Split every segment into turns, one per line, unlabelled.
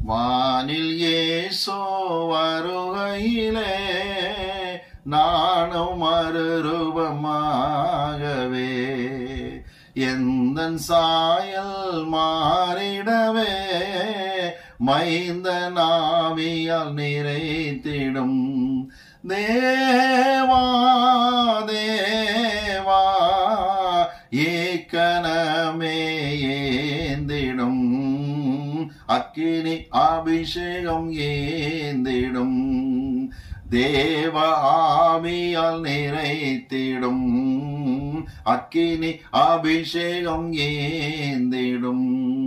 வானில் ஏசோ வருகையிலே நானும் மறுரூபமாகவே எந்த சாயல் மாறிடவே மைந்த நாவியால் நிறைத்திடும் தேவா தேவா ஏக்கனமே ஏந்திடும் அக்கினி அபிஷேகம் ஏந்திடும் தேவ ஆவியால் நிறைத்திடும் அக்கினி அபிஷேகம் ஏந்திடும்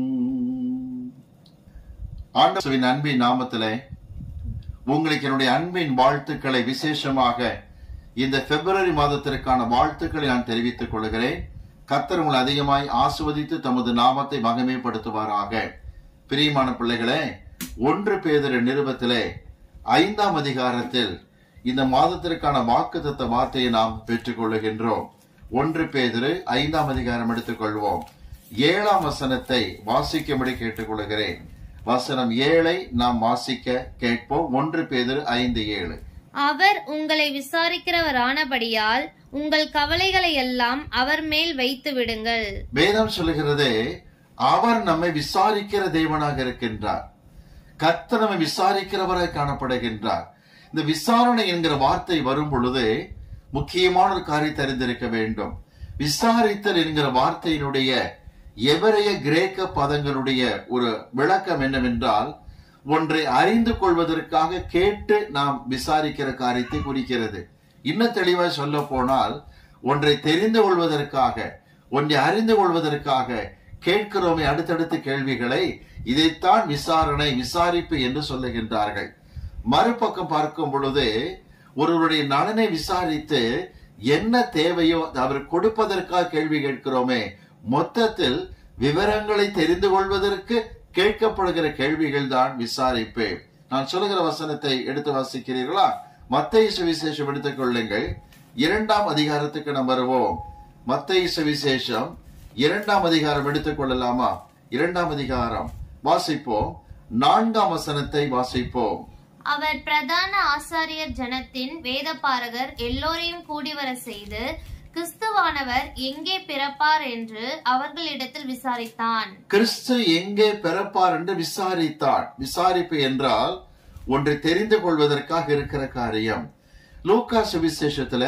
ஆண்டவரின் அன்பின் நாமத்திலே உங்களுக்கு என்னுடைய அன்பின் வாழ்த்துக்களை விசேஷமாக இந்த பிப்ரவரி மாதத்திற்கான வாழ்த்துக்களை நான் தெரிவித்துக் கொள்கிறேன் கத்தர் உங்களை அதிகமாய் ஆசுவதித்து தமது நாமத்தை மகிமைப்படுத்துவாராக பிரியமான பிள்ளைகளே ஒன்று பேதர நிருபத்திலே ஐந்தாம் அதிகாரத்தில் இந்த மாதத்திற்கான வாக்குத்தத்த வார்த்தையை நாம் பெற்றுக் கொள்ளுகின்றோம் ஒன்று பேதிரு ஐந்தாம் அதிகாரம் எடுத்துக்கொள்வோம் ஏழாம் வசனத்தை வாசிக்கும்படி கேட்டுக்கொள்கிறேன் வசனம் ஏழை நாம் வாசிக்க கேட்போம் ஒன்று பேதிரு ஐந்து ஏழு
அவர் உங்களை விசாரிக்கிறவரானபடியால் உங்கள் கவலைகளை எல்லாம் அவர் மேல் வைத்து விடுங்கள்
வேதம் சொல்லுகிறது அவர் நம்மை விசாரிக்கிற தேவனாக இருக்கின்றார் கர்த்தர் நம்மை விசாரிக்கிறவராய் காணப்படுகின்றார் இந்த விசாரணை என்கிற வார்த்தை வரும் பொழுது முக்கியமான ஒரு காரியத்தை அறிந்திருக்க வேண்டும் விசாரித்தல் என்கிற வார்த்தையினுடைய எவரைய கிரேக்க பதங்களுடைய ஒரு விளக்கம் என்னவென்றால் ஒன்றை அறிந்து கொள்வதற்காக கேட்டு நாம் விசாரிக்கிற காரியத்தை குறிக்கிறது இன்னும் தெளிவாய் சொல்ல போனால் ஒன்றை தெரிந்து கொள்வதற்காக ஒன்றை அறிந்து கொள்வதற்காக கேட்கிறோமே அடுத்தடுத்த கேள்விகளை இதைத்தான் விசாரணை விசாரிப்பு என்று சொல்லுகின்றார்கள் மறுபக்கம் பார்க்கும் பொழுது ஒருவருடைய நலனை விசாரித்து என்ன தேவையோ அவர் கொடுப்பதற்காக கேள்வி கேட்கிறோமே மொத்தத்தில் விவரங்களை தெரிந்து கொள்வதற்கு கேட்கப்படுகிற கேள்விகள் தான் விசாரிப்பு நான் சொல்லுகிற வசனத்தை எடுத்து வாசிக்கிறீர்களா மத்திய சுவிசேஷம் எடுத்துக் கொள்ளுங்கள் இரண்டாம் அதிகாரத்துக்கு நாம் வருவோம் மத்திய சுவிசேஷம் இரண்டாம் அதிகாரம் எடுத்துக் கொள்ளலாமா இரண்டாம் அதிகாரம் வாசிப்போம் நான்காம் வசனத்தை வாசிப்போம்
அவர் பிரதான ஆசாரியர் ஜனத்தின் வேதபாரகர் எல்லோரையும் கூடிவர செய்து கிறிஸ்துவானவர் எங்கே பிறப்பார் என்று அவர்களிடத்தில் விசாரித்தான்
கிறிஸ்து எங்கே பிறப்பார் என்று விசாரித்தார் விசாரிப்பு என்றால் ஒன்றை தெரிந்து கொள்வதற்காக இருக்கிற காரியம் லூக்கா சுவிசேஷத்துல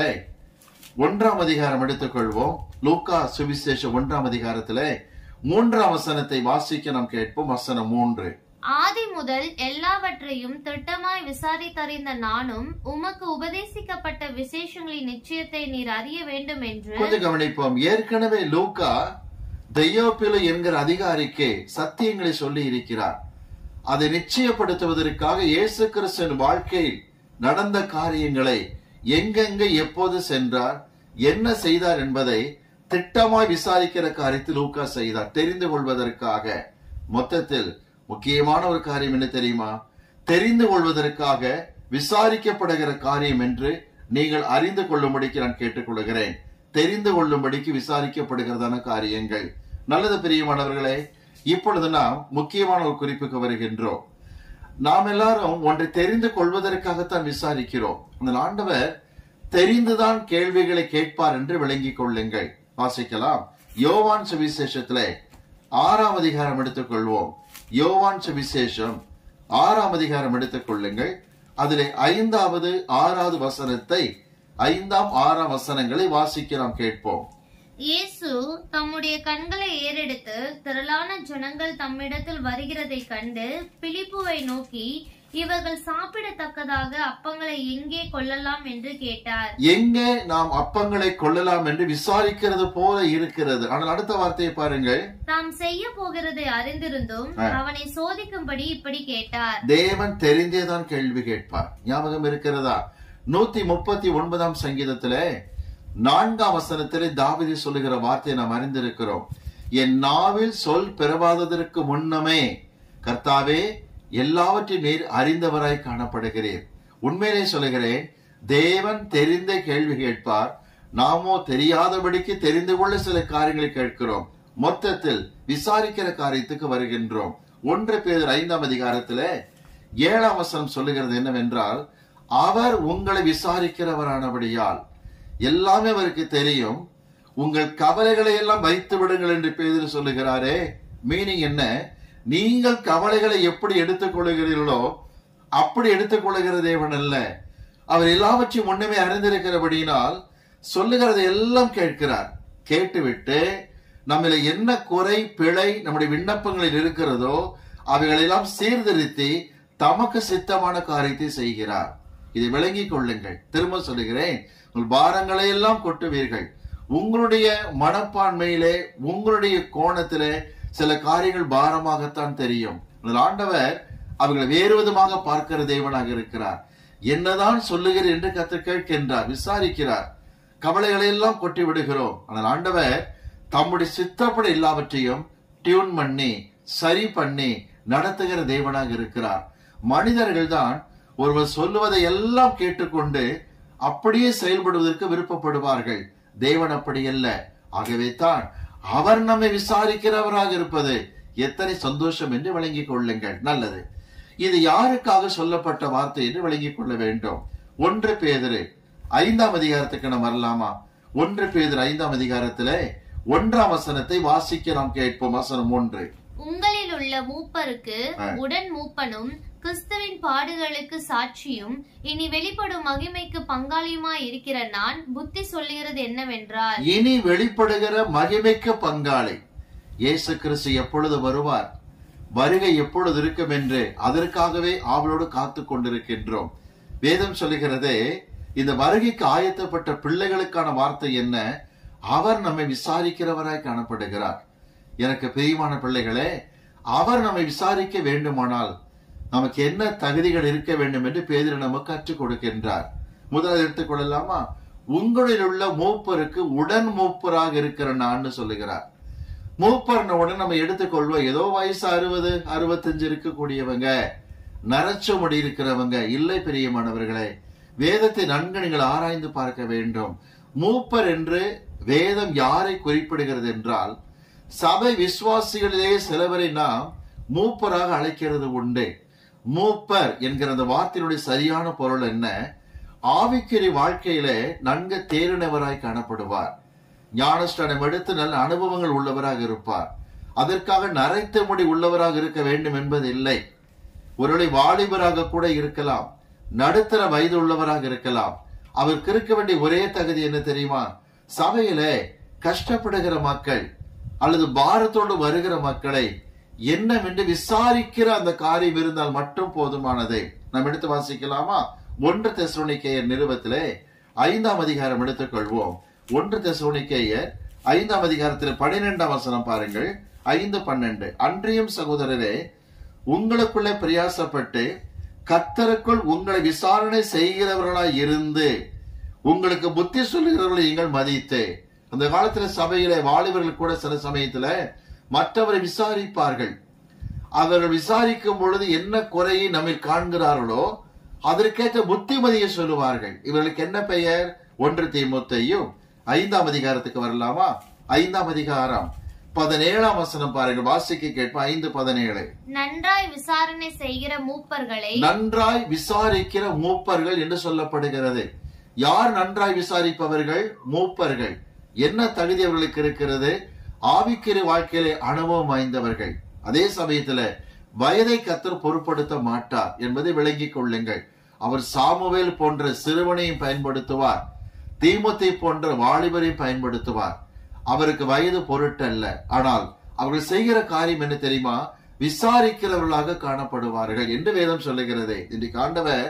ஒன்றாம் அதிகாரம் எடுத்துக்கொள்வோம் லூக்கா சுவிசேஷம் ஒன்றாம் அதிகாரத்துல மூன்றாம் வசனத்தை வாசிக்க நாம் கேட்போம் வசனம் மூன்று
ஆதி முதல் எல்லாவற்றையும் திட்டமாய் விசாரித்தறிந்த நானும் உமக்கு உபதேசிக்கப்பட்ட விசேஷங்களின் நிச்சயத்தை நீர் அறிய வேண்டும் என்று
கொஞ்சம் கவனிப்போம் ஏற்கனவே லூக்கா தெய்யோப்பிலு என்கிற அதிகாரிக்கு சத்தியங்களை சொல்லி இருக்கிறார் அதை நிச்சயப்படுத்துவதற்காக இயேசு கிறிஸ்துவின் வாழ்க்கையில் நடந்த காரியங்களை எங்கெங்கே எப்போது சென்றார் என்ன செய்தார் என்பதை திட்டமாய் விசாரிக்கிற காரியத்தில் லூக்கா செய்தார் தெரிந்து கொள்வதற்காக மொத்தத்தில் முக்கியமான ஒரு காரியம் என்ன தெரியுமா தெரிந்து கொள்வதற்காக விசாரிக்கப்படுகிற காரியம் என்று நீங்கள் அறிந்து கொள்ளும்படிக்கு நான் கேட்டுக்கொள்கிறேன் தெரிந்து கொள்ளும்படிக்கு விசாரிக்கப்படுகிறதான காரியங்கள் நல்லது பிரியமானவர்களே இப்பொழுது நாம் முக்கியமான ஒரு குறிப்புக்கு வருகின்றோம் நாம் எல்லாரும் ஒன்றை தெரிந்து கொள்வதற்காகத்தான் விசாரிக்கிறோம் அந்த ஆண்டவர் தெரிந்துதான் கேள்விகளை கேட்பார் என்று விளங்கிக் கொள்ளுங்கள் வாசிக்கலாம் யோவான் சுவிசேஷத்திலே ஆறாம் அதிகாரம் எடுத்துக்கொள்வோம் யோவான் சுவிசேஷம் ஆறாம் அதிகாரம் எடுத்துக் கொள்ளுங்கள் அதிலே ஐந்தாவது ஆறாவது வசனத்தை ஐந்தாம் ஆறாம் வசனங்களை வாசிக்க நாம் கேட்போம்
இயேசு தம்முடைய கண்களை ஏறெடுத்து திரளான ஜனங்கள் தம்மிடத்தில் வருகிறதை கண்டு பிலிப்புவை நோக்கி இவர்கள் சாப்பிடத்தக்கதாக அப்பங்களை எங்கே கொள்ளலாம் என்று கேட்டார்
எங்கே நாம் அப்பங்களை கொள்ளலாம் என்று விசாரிக்கிறது போல இருக்கிறது ஆனால் அடுத்த வார்த்தையை பாருங்கள்
தாம் செய்ய போகிறதை அறிந்திருந்தும் அவனை சோதிக்கும்படி இப்படி கேட்டார்
தேவன் தெரிந்தேதான் கேள்வி கேட்பார் ஞாபகம் இருக்கிறதா நூத்தி முப்பத்தி ஒன்பதாம் சங்கீதத்திலே நான்காம் வசனத்திலே தாவிதி சொல்லுகிற வார்த்தையை நாம் அறிந்திருக்கிறோம் என் நாவில் சொல் பிறவாததற்கு முன்னமே கர்த்தாவே எல்லாவற்றையும் நீர் அறிந்தவராய் காணப்படுகிறீர் உண்மையிலே சொல்லுகிறேன் தேவன் தெரிந்த கேள்வி கேட்பார் நாமோ தெரியாதபடிக்கு தெரிந்து கொள்ள சில காரியங்களை கேட்கிறோம் மொத்தத்தில் விசாரிக்கிற காரியத்துக்கு வருகின்றோம் ஒன்று பேர் ஐந்தாம் அதிகாரத்திலே ஏழாம் வசனம் சொல்லுகிறது என்னவென்றால் அவர் உங்களை விசாரிக்கிறவரானபடியால் எல்லாமே அவருக்கு தெரியும் உங்கள் கவலைகளை எல்லாம் வைத்து விடுங்கள் என்று பேதர் சொல்லுகிறாரே மீனிங் என்ன நீங்கள் கவலைகளை எப்படி எடுத்துக்கொள்கிறீர்களோ அப்படி எடுத்துக்கொள்ளுகிற தேவன் அல்ல அவர் எல்லாவற்றையும் முன்னமே அறிந்திருக்கிறபடியினால் சொல்லுகிறதை எல்லாம் கேட்கிறார் கேட்டுவிட்டு நம்மில என்ன குறை பிழை நம்முடைய விண்ணப்பங்களில் இருக்கிறதோ அவைகளெல்லாம் சீர்திருத்தி தமக்கு சித்தமான காரியத்தை செய்கிறார் இதை விளங்கிக் கொள்ளுங்கள் திரும்ப சொல்லுகிறேன் உங்கள் பாரங்களை எல்லாம் கொட்டுவீர்கள் உங்களுடைய மனப்பான்மையிலே உங்களுடைய கோணத்திலே சில காரியங்கள் பாரமாகத்தான் தெரியும் அதில் ஆண்டவர் அவர்களை வேறு விதமாக பார்க்கிற தேவனாக இருக்கிறார் என்னதான் சொல்லுகிறேன் என்று கத்து கேட்கின்றார் விசாரிக்கிறார் கவலைகளை எல்லாம் கொட்டி விடுகிறோம் ஆனால் ஆண்டவர் தம்முடைய சித்தப்படி எல்லாவற்றையும் டியூன் பண்ணி சரி பண்ணி நடத்துகிற தேவனாக இருக்கிறார் மனிதர்கள் தான் ஒருவர் சொல்லுவதை எல்லாம் கேட்டுக்கொண்டு அப்படியே செயல்படுவதற்கு விருப்பப்படுவார்கள் தேவன் அப்படி அல்ல ஆகவே தான் அவர் நம்மை விசாரிக்கிறவராக இருப்பது எத்தனை சந்தோஷம் என்று விளங்கிக் கொள்ளுங்கள் நல்லது இது யாருக்காக சொல்லப்பட்ட வார்த்தை என்று விளங்கிக் கொள்ள வேண்டும் ஒன்று பேதரு ஐந்தாம் அதிகாரத்துக்கு நாம் வரலாமா ஒன்று பேதர் ஐந்தாம் அதிகாரத்திலே ஒன்றாம் வசனத்தை வாசிக்க நாம் கேட்போம் வசனம் ஒன்று
உங்களில் உள்ள மூப்பருக்கு
ஆ.
உடன் மூப்பனும் கிறிஸ்துவின் பாடுகளுக்கு சாட்சியும் இனி வெளிப்படும் மகிமைக்கு பங்காளியுமாய் இருக்கிற நான் புத்தி சொல்லுகிறது என்னவென்றால்
இனி வெளிப்படுகிற மகிமைக்கு பங்காளி இயேசு கிறிஸ்து எப்பொழுது வருவார் வருகை எப்பொழுது இருக்கும் என்று அதற்காகவே ஆவலோடு காத்து கொண்டிருக்கின்றோம் வேதம் சொல்லுகிறதே இந்த வருகைக்கு ஆயத்தப்பட்ட பிள்ளைகளுக்கான வார்த்தை என்ன அவர் நம்மை விசாரிக்கிறவராய் காணப்படுகிறார் எனக்கு பிரியமான பிள்ளைகளே அவர் நம்மை விசாரிக்க வேண்டுமானால் நமக்கு என்ன தகுதிகள் இருக்க வேண்டும் என்று பேதில் நமக்கு கற்றுக் கொடுக்கின்றார் முதலில் எடுத்துக்கொள்ளலாமா உங்களில் உள்ள மூப்பருக்கு உடன் மூப்பராக இருக்கிற நான் சொல்லுகிறார் மூப்பர்ன உடனே நம்ம எடுத்துக்கொள்வோம் ஏதோ வயசு அறுபது அறுபத்தஞ்சு இருக்கக்கூடியவங்க நரைச்ச முடி இருக்கிறவங்க இல்லை பிரியமானவர்களே வேதத்தை நன்கு நீங்கள் ஆராய்ந்து பார்க்க வேண்டும் மூப்பர் என்று வேதம் யாரை குறிப்பிடுகிறது என்றால் சபை விசுவாசிகளிலே சிலவரை நாம் மூப்பராக அழைக்கிறது உண்டு மூப்பர் என்கிற அந்த வார்த்தையினுடைய சரியான பொருள் என்ன ஆவிக்குறி வாழ்க்கையிலே நன்கு தேறினவராய் காணப்படுவார் ஞானஸ்தானம் எடுத்து நல்ல அனுபவங்கள் உள்ளவராக இருப்பார் அதற்காக நரைத்த முடி உள்ளவராக இருக்க வேண்டும் என்பது இல்லை ஒருவேளை வாலிபராக கூட இருக்கலாம் நடுத்தர வயது உள்ளவராக இருக்கலாம் அவருக்கு இருக்க வேண்டிய ஒரே தகுதி என்ன தெரியுமா சபையிலே கஷ்டப்படுகிற மக்கள் அல்லது பாரத்தோடு வருகிற மக்களை என்னவென்று விசாரிக்கிற அந்த காரியம் இருந்தால் மட்டும் போதுமானது நாம் எடுத்து வாசிக்கலாமா ஒன்று தெசோனிக்கையர் நிறுவத்திலே ஐந்தாம் அதிகாரம் எடுத்துக்கொள்வோம் ஒன்று தெசோனிக்கையர் ஐந்தாம் அதிகாரத்தில் பன்னிரெண்டாம் வசனம் பாருங்கள் ஐந்து பன்னெண்டு அன்றியும் சகோதரரே உங்களுக்குள்ளே பிரயாசப்பட்டு கத்தருக்குள் உங்களை விசாரணை செய்கிறவர்களாய் இருந்து உங்களுக்கு புத்தி சொல்லுகிறவர்களை நீங்கள் மதித்து அந்த காலத்துல சபையில வாலிபர்கள் கூட சில சமயத்துல மற்றவரை விசாரிப்பார்கள் அவர்கள் விசாரிக்கும் பொழுது என்ன குறையை நம்மில் காண்கிறார்களோ அதற்கேற்ற புத்திமதியை சொல்லுவார்கள் இவர்களுக்கு என்ன பெயர் ஒன்று தீமுத்தையும் ஐந்தாம் அதிகாரத்துக்கு வரலாமா ஐந்தாம் அதிகாரம் பதினேழாம் வசனம் பாருங்கள் வாசிக்க கேட்போம் ஐந்து பதினேழு
நன்றாய் விசாரணை செய்கிற மூப்பர்களை
நன்றாய் விசாரிக்கிற மூப்பர்கள் என்று சொல்லப்படுகிறது யார் நன்றாய் விசாரிப்பவர்கள் மூப்பர்கள் என்ன தகுதி அவர்களுக்கு இருக்கிறது ஆவிக்கிற வாழ்க்கையிலே அனுபவம் வாய்ந்தவர்கள் அதே சமயத்துல வயதை கத்தர் பொருட்படுத்த மாட்டார் என்பதை விளங்கிக் கொள்ளுங்கள் அவர் சாமுவேல் போன்ற சிறுவனையும் பயன்படுத்துவார் தீமத்தை போன்ற வாலிபரையும் பயன்படுத்துவார் அவருக்கு வயது பொருட்டல்ல ஆனால் அவர்கள் செய்கிற காரியம் என்ன தெரியுமா விசாரிக்கிறவர்களாக காணப்படுவார்கள் என்று வேதம் சொல்லுகிறது இன்றைக்கு ஆண்டவர்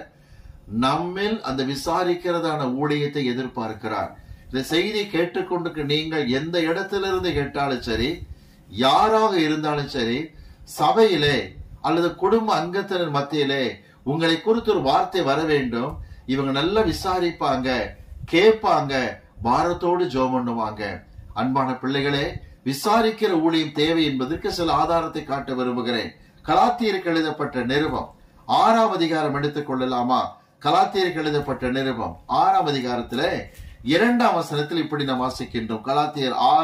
நம்மில் அந்த விசாரிக்கிறதான ஊழியத்தை எதிர்பார்க்கிறார் இந்த செய்தி கேட்டுக்கொண்டு நீங்கள் எந்த இடத்திலிருந்து கேட்டாலும் சரி யாராக இருந்தாலும் சரி சபையிலே அல்லது குடும்ப அங்கத்தினர் மத்தியிலே உங்களை குறித்து ஒரு வார்த்தை வர வேண்டும் இவங்க நல்லா விசாரிப்பாங்க கேட்பாங்க பாரத்தோடு ஜோம் பண்ணுவாங்க அன்பான பிள்ளைகளே விசாரிக்கிற ஊழியம் தேவை என்பதற்கு சில ஆதாரத்தை காட்ட விரும்புகிறேன் கலாத்தியருக்கு எழுதப்பட்ட நிருபம் ஆறாம் அதிகாரம் எடுத்துக் கொள்ளலாமா கலாத்தியருக்கு எழுதப்பட்ட நிருபம் ஆறாம் அதிகாரத்துல இரண்டாம் வசனத்தில் இப்படி நாம் வாசிக்கின்றோம் கலாத்தியர் ஆறு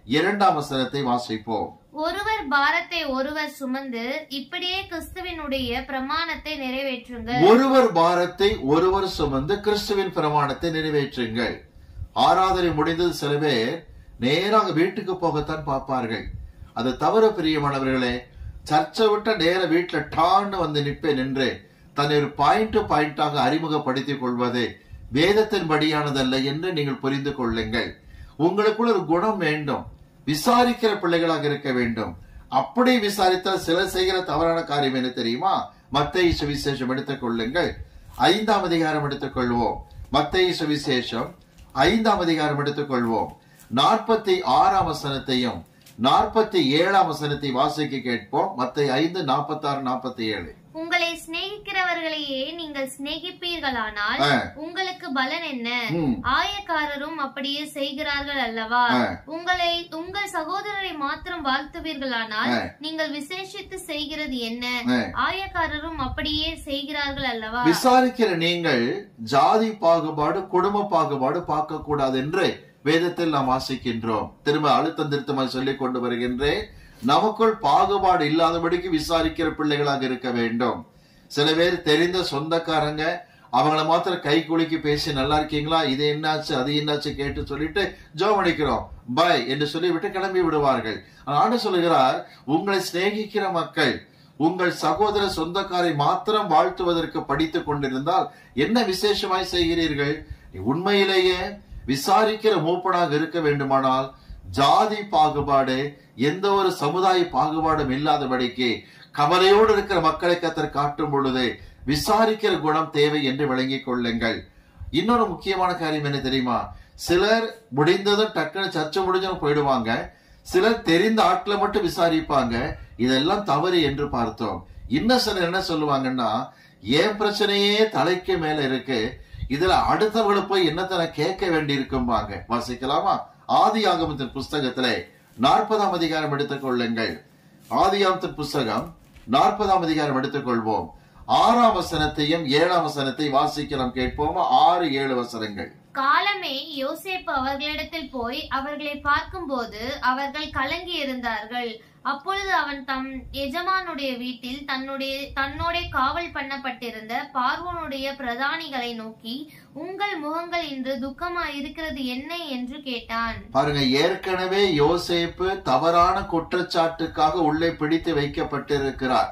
இரண்டாம் வசனத்தை வாசிப்போம்
ஒருவர் பாரத்தை ஒருவர் சுமந்து இப்படியே கிறிஸ்துவினுடைய பிரமாணத்தை நிறைவேற்றுங்கள்
ஒருவர் பாரத்தை ஒருவர் சுமந்து கிறிஸ்துவின் பிரமாணத்தை நிறைவேற்றுங்கள் ஆராதனை முடிந்தது சில பேர் நேராக வீட்டுக்கு போகத்தான் பார்ப்பார்கள் அது தவிர பிரியமானவர்களே சர்ச்சை விட்ட நேர வீட்டுல டான்னு வந்து நிற்பேன் என்று தன்னை ஒரு பாயிண்ட் டு பாயிண்டாக அறிமுகப்படுத்திக் கொள்வது வேதத்தின் படியானதல்ல என்று நீங்கள் புரிந்து கொள்ளுங்கள் உங்களுக்குள்ள ஒரு குணம் வேண்டும் விசாரிக்கிற பிள்ளைகளாக இருக்க வேண்டும் அப்படி விசாரித்தால் சிலர் செய்கிற தவறான காரியம் என்ன தெரியுமா மத்திய சுவிசேஷம் எடுத்துக் கொள்ளுங்கள் ஐந்தாம் அதிகாரம் எடுத்துக் கொள்வோம் மத்திய சுவிசேஷம் ஐந்தாம் அதிகாரம் எடுத்துக் கொள்வோம் நாற்பத்தி ஆறாம் வசனத்தையும் நாற்பத்தி ஏழாம் வசனத்தை வாசிக்க கேட்போம் மத்திய ஐந்து நாற்பத்தி ஆறு நாற்பத்தி ஏழு
உங்களை சிநேகிக்கிறவர்களையே நீங்கள் சிநேகிப்பீர்களானால்
ஆ.
உங்களுக்கு பலன் என்ன
ம்.
ஆயக்காரரும் அப்படியே செய்கிறார்கள் அல்லவா
ஆ.
உங்களை உங்கள் சகோதரரை மாத்திரம் வாழ்த்துவீர்களானால்
ஆ.
நீங்கள் விசேஷித்து செய்கிறது என்ன
ஆ.
ஆயக்காரரும் அப்படியே செய்கிறார்கள் அல்லவா
விசாரிக்கிற நீங்கள் ஜாதி பாகுபாடு குடும்ப பாகுபாடு பார்க்க கூடாது என்று வேதத்தில் நாம் வாசிக்கின்றோம் திரும்ப அழுத்தம் திருத்தமாக சொல்லிக் கொண்டு வருகின்றேன் நமக்குள் பாகுபாடு இல்லாதபடிக்கு விசாரிக்கிற பிள்ளைகளாக இருக்க வேண்டும் சில பேர் தெரிந்த சொந்தக்காரங்க அவங்கள மாத்திரம் கை குலுக்கி பேசி நல்லா இருக்கீங்களா இது என்னாச்சு அது என்னாச்சு கேட்டு சொல்லிட்டு ஜோம் அடிக்கிறோம் பை என்று சொல்லிவிட்டு கிளம்பி விடுவார்கள் ஆண்டு சொல்லுகிறார் உங்களை சிநேகிக்கிற மக்கள் உங்கள் சகோதர சொந்தக்காரை மாத்திரம் வாழ்த்துவதற்கு படித்துக் கொண்டிருந்தால் என்ன விசேஷமாய் செய்கிறீர்கள் உண்மையிலேயே விசாரிக்கிற மூப்பனாக இருக்க வேண்டுமானால் ஜாதி பாகுபாடு எந்த ஒரு சமுதாய பாகுபாடும் இல்லாதபடிக்கு கவலையோடு இருக்கிற மக்களை கத்தர் காட்டும் பொழுது விசாரிக்கிற குணம் தேவை என்று விளங்கிக் கொள்ளுங்கள் இன்னொரு முக்கியமான காரியம் என்ன தெரியுமா சிலர் முடிந்ததும் டக்குன்னு சர்ச்சை முடிஞ்சதும் போயிடுவாங்க சிலர் தெரிந்த ஆட்களை மட்டும் விசாரிப்பாங்க இதெல்லாம் தவறு என்று பார்த்தோம் இன்னும் சிலர் என்ன சொல்லுவாங்கன்னா ஏன் பிரச்சனையே தலைக்கு மேல இருக்கு இதுல அடுத்தவங்களை போய் என்னத்தை நான் கேட்க வேண்டி இருக்கும்பாங்க வாசிக்கலாமா ஆதி ஆகமத்தின் புஸ்தகத்திலே நாற்பதாம் அதிகாரம் எடுத்துக் கொள்ளுங்கள் ஆதியாமத்தின் புஸ்தகம் நாற்பதாம் அதிகாரம் எடுத்துக்கொள்வோம் ஆறாம் வசனத்தையும் ஏழாம் வசனத்தை வாசிக்கலாம் கேட்போமா ஆறு ஏழு வசனங்கள்
காலமே யோசேப்பு அவர்களிடத்தில் போய் அவர்களை பார்க்கும்போது அவர்கள் கலங்கி இருந்தார்கள் அப்பொழுது அவன் தம் எஜமானுடைய வீட்டில் தன்னுடைய தன்னோட காவல் பண்ணப்பட்டிருந்த பார்வோனுடைய பிரதானிகளை நோக்கி உங்கள் முகங்கள் இன்று துக்கமா இருக்கிறது என்ன என்று கேட்டான்
பாருங்க ஏற்கனவே யோசேப்பு தவறான குற்றச்சாட்டுக்காக உள்ளே பிடித்து வைக்கப்பட்டிருக்கிறார்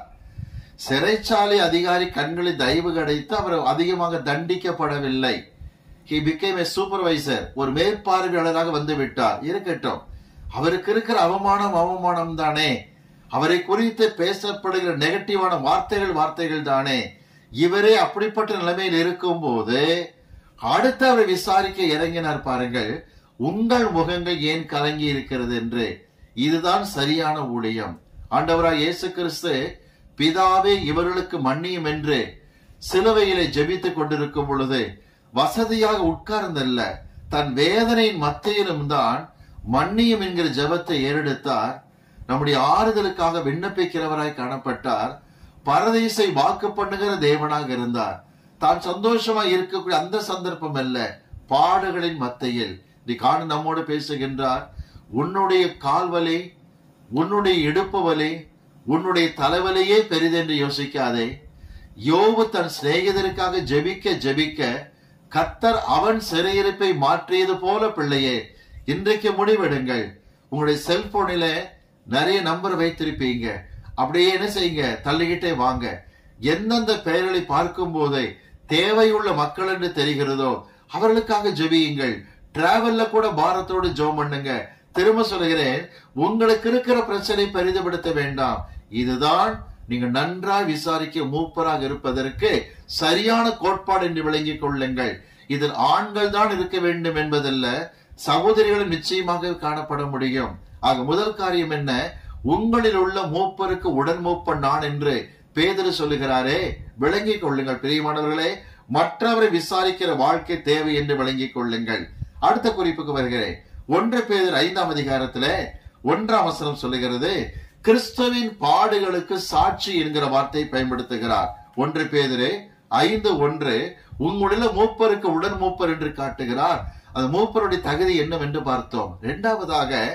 சிறைச்சாலை அதிகாரி கண்களில் தயவு கிடைத்து அவர் அதிகமாக தண்டிக்கப்படவில்லை ஹி பிகேம் a சூப்பர்வைசர் ஒரு மேற்பார்வையாளராக வந்து விட்டார் இருக்கட்டும் அவருக்கு இருக்கிற அவமானம் அவமானம் தானே அவரை குறித்து பேசப்படுகிற நெகட்டிவான வார்த்தைகள் வார்த்தைகள் தானே இவரே அப்படிப்பட்ட நிலைமையில் இருக்கும் போது அடுத்து அவரை விசாரிக்க இறங்கினார் பாருங்கள் உங்கள் முகங்கள் ஏன் கலங்கி இருக்கிறது என்று இதுதான் சரியான ஊழியம் ஆண்டவராய் இயேசு கிறிஸ்து பிதாவே இவர்களுக்கு மன்னியும் என்று சிலுவையிலே ஜெபித்துக் கொண்டிருக்கும் பொழுது வசதியாக உட்கார்ந்தல்ல தன் வேதனையின் மத்தியிலும் தான் மன்னியும் என்கிற ஜெபத்தை ஏறெடுத்தார் நம்முடைய ஆறுதலுக்காக விண்ணப்பிக்கிறவராய் காணப்பட்டார் பரதேசை வாக்கு பண்ணுகிற தேவனாக இருந்தார் தான் சந்தோஷமாய் இருக்கக்கூடிய அந்த சந்தர்ப்பம் அல்ல பாடுகளின் மத்தியில் நீ காண நம்மோடு பேசுகின்றார் உன்னுடைய கால்வலி உன்னுடைய இடுப்பு வலி உன்னுடைய தலைவலியே பெரிதென்று யோசிக்காதே யோபு தன் சிநேகிதருக்காக ஜெபிக்க ஜெபிக்க கத்தர் அவன் சிறையிருப்பை மாற்றியது போல பிள்ளையே இன்றைக்கு முடிவெடுங்கள் உங்களுடைய செல்போனில நிறைய நம்பர் வைத்திருப்பீங்க அப்படியே என்ன செய்யுங்க தள்ளிக்கிட்டே வாங்க எந்தெந்த பெயர்களை பார்க்கும் போதே தேவையுள்ள மக்கள் என்று தெரிகிறதோ அவர்களுக்காக ஜெபியுங்கள் டிராவல்ல கூட பாரத்தோடு ஜெபம் பண்ணுங்க திரும்ப சொல்கிறேன் உங்களுக்கு இருக்கிற பிரச்சனை பெரிதுபடுத்த வேண்டாம் இதுதான் நீங்க நன்றாய் விசாரிக்க மூப்பராக இருப்பதற்கு சரியான கோட்பாடு என்று விளங்கிக் கொள்ளுங்கள் இதில் ஆண்கள் தான் இருக்க வேண்டும் என்பதல்ல சகோதரிகளும் நிச்சயமாக காணப்பட முடியும் ஆக முதல் காரியம் என்ன உங்களில் உள்ள மூப்பருக்கு உடன் மூப்பன் நான் என்று பேதரு சொல்லுகிறாரே விளங்கிக் கொள்ளுங்கள் பிரியமானவர்களே மற்றவரை விசாரிக்கிற வாழ்க்கை தேவை என்று விளங்கிக் கொள்ளுங்கள் அடுத்த குறிப்புக்கு வருகிறேன் ஒன்று பேதர் ஐந்தாம் அதிகாரத்திலே ஒன்றாம் வசனம் சொல்லுகிறது கிறிஸ்துவின் பாடுகளுக்கு சாட்சி என்கிற வார்த்தை பயன்படுத்துகிறார் ஒன்று பேதரே ஐந்து ஒன்று உங்களுடைய மூப்பருக்கு உடன் மூப்பர் என்று காட்டுகிறார் அந்த மூப்பருடைய தகுதி என்னவென்று பார்த்தோம் இரண்டாவதாக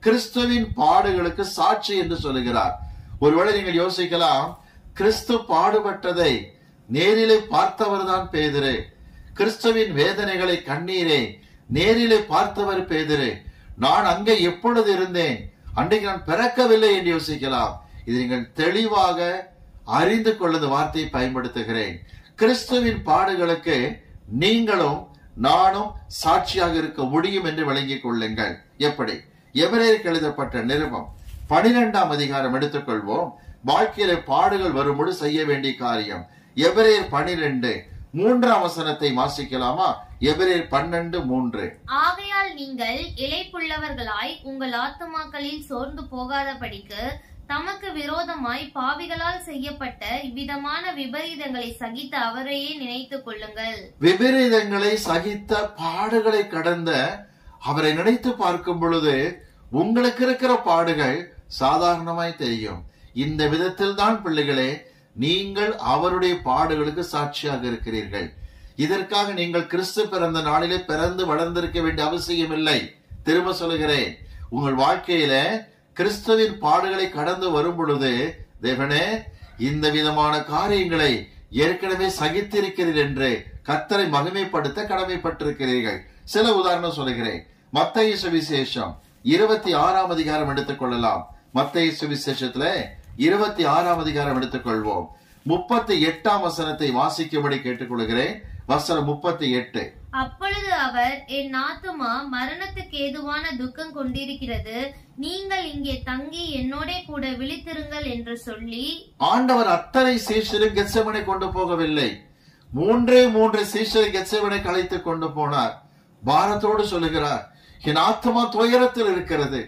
கிறிஸ்துவின் பாடுகளுக்கு சாட்சி என்று சொல்லுகிறார் ஒருவேளை நீங்கள் யோசிக்கலாம் கிறிஸ்து பாடுபட்டதை நேரிலே பார்த்தவர்தான் பேதுரு கிறிஸ்துவின் வேதனைகளை கண்ணீரே நேரிலே பார்த்தவர் பேதுரு நான் அங்கே எப்பொழுது இருந்தேன் அன்றைக்கு நான் பிறக்கவில்லை என்று யோசிக்கலாம் இது நீங்கள் தெளிவாக அறிந்து கொள்ளது வார்த்தையை பயன்படுத்துகிறேன் கிறிஸ்துவின் பாடுகளுக்கு நீங்களும் நானும் சாட்சியாக இருக்க முடியும் என்று விளங்கிக் கொள்ளுங்கள் எப்படி எவரேருக்கு எழுதப்பட்ட நிருபம் பனிரெண்டாம் அதிகாரம் எடுத்துக்கொள்வோம் வாழ்க்கையில பாடுகள் வரும்போது செய்ய வேண்டிய காரியம் எவரேர் பனிரெண்டு மூன்றாம் வசனத்தை வாசிக்கலாமா எவரேர் பன்னெண்டு மூன்று
ஆகையால் நீங்கள் இளைப்புள்ளவர்களாய் உங்கள் ஆத்துமாக்களில் சோர்ந்து போகாதபடிக்கு தமக்கு விரோதமாய் பாவிகளால் செய்யப்பட்ட இவ்விதமான விபரீதங்களை சகித்த அவரையே நினைத்துக் கொள்ளுங்கள்
விபரீதங்களை சகித்த பாடுகளை கடந்த அவரை நினைத்து பார்க்கும் பொழுது உங்களுக்கு இருக்கிற பாடுகள் சாதாரணமாய் தெரியும் இந்த விதத்தில் தான் பிள்ளைகளே நீங்கள் அவருடைய பாடுகளுக்கு சாட்சியாக இருக்கிறீர்கள் இதற்காக நீங்கள் கிறிஸ்து பிறந்த நாளிலே பிறந்து வளர்ந்திருக்க வேண்டிய அவசியம் இல்லை திரும்ப சொல்லுகிறேன் உங்கள் வாழ்க்கையில கிறிஸ்துவின் பாடுகளை கடந்து வரும் பொழுது தேவனே இந்த விதமான காரியங்களை ஏற்கனவே சகித்திருக்கிறீர்கள் என்று கத்தரை மகிமைப்படுத்த கடமைப்பட்டிருக்கிறீர்கள் சில உதாரணம் சொல்லுகிறேன் மத்திய சுவிசேஷம் இருபத்தி ஆறாம் அதிகாரம் எடுத்துக் கொள்ளலாம் மத்திய சுவிசேஷத்துல இருபத்தி ஆறாம் அதிகாரம் எடுத்துக்கொள்வோம் முப்பத்தி எட்டாம் வசனத்தை வாசிக்கும்படி கேட்டுக்கொள்கிறேன் வசனம் முப்பத்தி எட்டு
அப்பொழுது அவர் என் ஆத்துமா மரணத்துக்கு ஏதுவான துக்கம் கொண்டிருக்கிறது நீங்கள் இங்கே தங்கி என்னோட கூட விழித்திருங்கள் என்று சொல்லி
ஆண்டவர் அத்தனை சீஷரும் கெச்சமனை கொண்டு போகவில்லை மூன்றே மூன்று சீஷரை கெச்சமனை கலைத்து கொண்டு போனார் பாரத்தோடு சொல்லுகிறார் என் ஆத்மா துயரத்தில் இருக்கிறது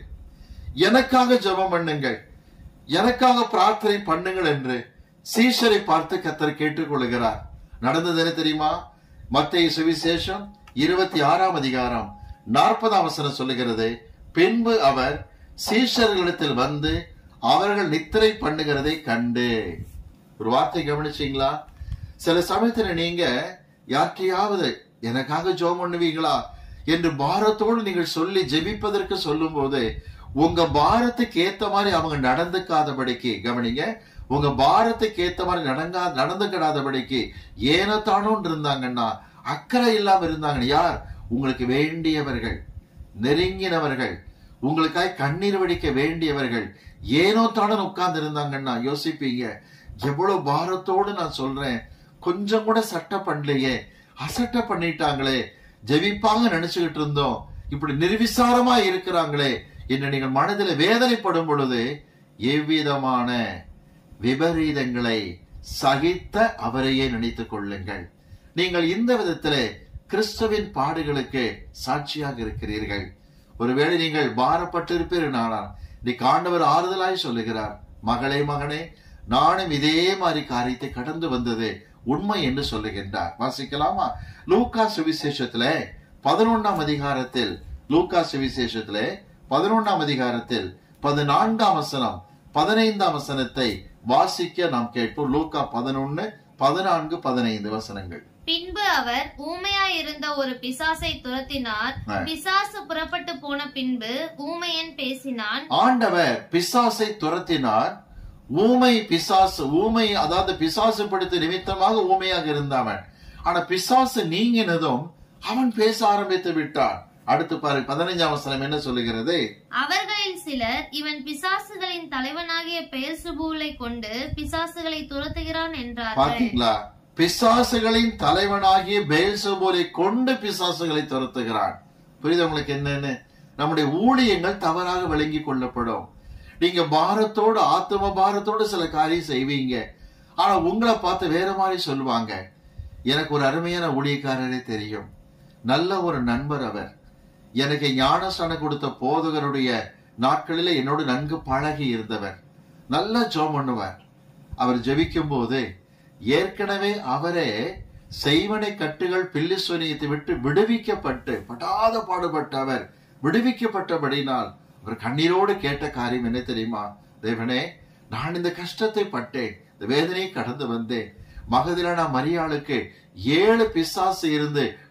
எனக்காக ஜெபம் பண்ணுங்கள் எனக்காக பிரார்த்தனை பண்ணுங்கள் என்று சீஷரை பார்த்து கத்தர் கேட்டுக்கொள்கிறார் நடந்தது என்ன தெரியுமா மத்திய சுவிசேஷம் இருபத்தி ஆறாம் அதிகாரம் நாற்பதாம் வசனம் சொல்லுகிறது பின்பு அவர் சீஷர்களிடத்தில் வந்து அவர்கள் நித்திரை பண்ணுகிறதை கண்டு ஒரு வார்த்தை கவனிச்சீங்களா சில சமயத்துல நீங்க யார்கிட்டயாவது எனக்காக ஜெபம் பண்ணுவீங்களா என்று பாரத்தோடு நீங்கள் சொல்லி ஜெபிப்பதற்கு சொல்லும் போது உங்க பாரத்துக்கு ஏத்த மாதிரி அவங்க நடந்துக்காதபடிக்கு கவனிங்க உங்க பாரத்துக்கு ஏத்த மாதிரி நடங்கா நடந்துக்கிடாதபடிக்கு ஏனத்தானோன்னு இருந்தாங்கன்னா அக்கறை இல்லாம இருந்தாங்க யார் உங்களுக்கு வேண்டியவர்கள் நெருங்கினவர்கள் உங்களுக்காய் கண்ணீர் வடிக்க வேண்டியவர்கள் ஏனோ தானு உட்கார்ந்து இருந்தாங்கன்னா யோசிப்பீங்க எவ்வளவு பாரத்தோடு நான் சொல்றேன் கொஞ்சம் கூட சட்டை பண்ணலையே அசட்டை பண்ணிட்டாங்களே ஜெபிப்பாங்க நினைச்சுக்கிட்டு இருந்தோம் இப்படி நிர்விசாரமா இருக்கிறாங்களே என்று நீங்கள் மனதில் வேதனைப்படும் பொழுது எவ்விதமான விபரீதங்களை சகித்த அவரையே நினைத்துக் கொள்ளுங்கள் நீங்கள் இந்த விதத்திலே கிறிஸ்துவின் பாடுகளுக்கு சாட்சியாக இருக்கிறீர்கள் ஒருவேளை நீங்கள் பாரப்பட்டிருப்பீர்கள் இன்னைக்கு ஆண்டவர் ஆறுதலாய் சொல்லுகிறார் மகளே மகனே நானும் இதே மாதிரி காரியத்தை கடந்து வந்தது உண்மை என்று சொல்லுகின்றார் வாசிக்கலாமா லூக்கா சுவிசேஷத்துல பதினொன்னாம் அதிகாரத்தில் லூக்கா சுவிசேஷத்துல பதினொன்னாம் அதிகாரத்தில் பதினான்காம் வசனம் பதினைந்தாம் வசனத்தை வாசிக்க நாம் கேட்போம் லூக்கா பதினொன்னு பதினான்கு பதினைந்து வசனங்கள்
பின்பு அவர் ஊமையாயிருந்த ஒரு பிசாசை துரத்தினார்
ஆ.
பிசாசு புறப்பட்டு போன பின்பு ஊமையன் பேசினான்
ஆண்டவர் பிசாசை துரத்தினார் ஊமை பிசாசு ஊமை அதாவது பிசாசு படுத்த நிமித்தமாக ஊமையாக இருந்தவன் ஆனா பிசாசு நீங்கினதும் அவன் பேச ஆரம்பித்து விட்டான் அடுத்து பாரு பதினைஞ்சாம் வசனம் என்ன சொல்லுகிறது
அவர்களில் சிலர் இவன் பிசாசுகளின் தலைவனாகிய பெயர்சுபூலை கொண்டு பிசாசுகளை துரத்துகிறான் என்றார்கள்
பாத்தீங்களா பிசாசுகளின் தலைவனாகிய பேல்சபோலை கொண்டு பிசாசுகளை துரத்துகிறான் புரியுது உங்களுக்கு என்னன்னு நம்முடைய ஊழியங்கள் தவறாக விளங்கி கொள்ளப்படும் நீங்க பாரத்தோடு ஆத்ம பாரத்தோடு சில காரியம் செய்வீங்க ஆனா உங்களை பார்த்து வேற மாதிரி சொல்லுவாங்க எனக்கு ஒரு அருமையான ஊழியக்காரரே தெரியும் நல்ல ஒரு நண்பர் அவர் எனக்கு ஞானஸ்தானம் கொடுத்த போதகருடைய நாட்களிலே என்னோடு நன்கு பழகி இருந்தவர் நல்லா ஜோம் பண்ணுவார் அவர் ஜெபிக்கும் போது ஏற்கனவே அவரே செய்வனை கட்டுகள் பில்லிஸ்வனியத்தை விட்டு விடுவிக்கப்பட்டு படாத பாடுபட்ட அவர் விடுவிக்கப்பட்டபடினால் அவர் கண்ணீரோடு கேட்ட காரியம் என்ன தெரியுமா தேவனே நான் இந்த கஷ்டத்தை பட்டேன் இந்த வேதனையை கடந்து வந்தேன் மகதிலான மரியாளுக்கு ஏழு பிசாசு இருந்து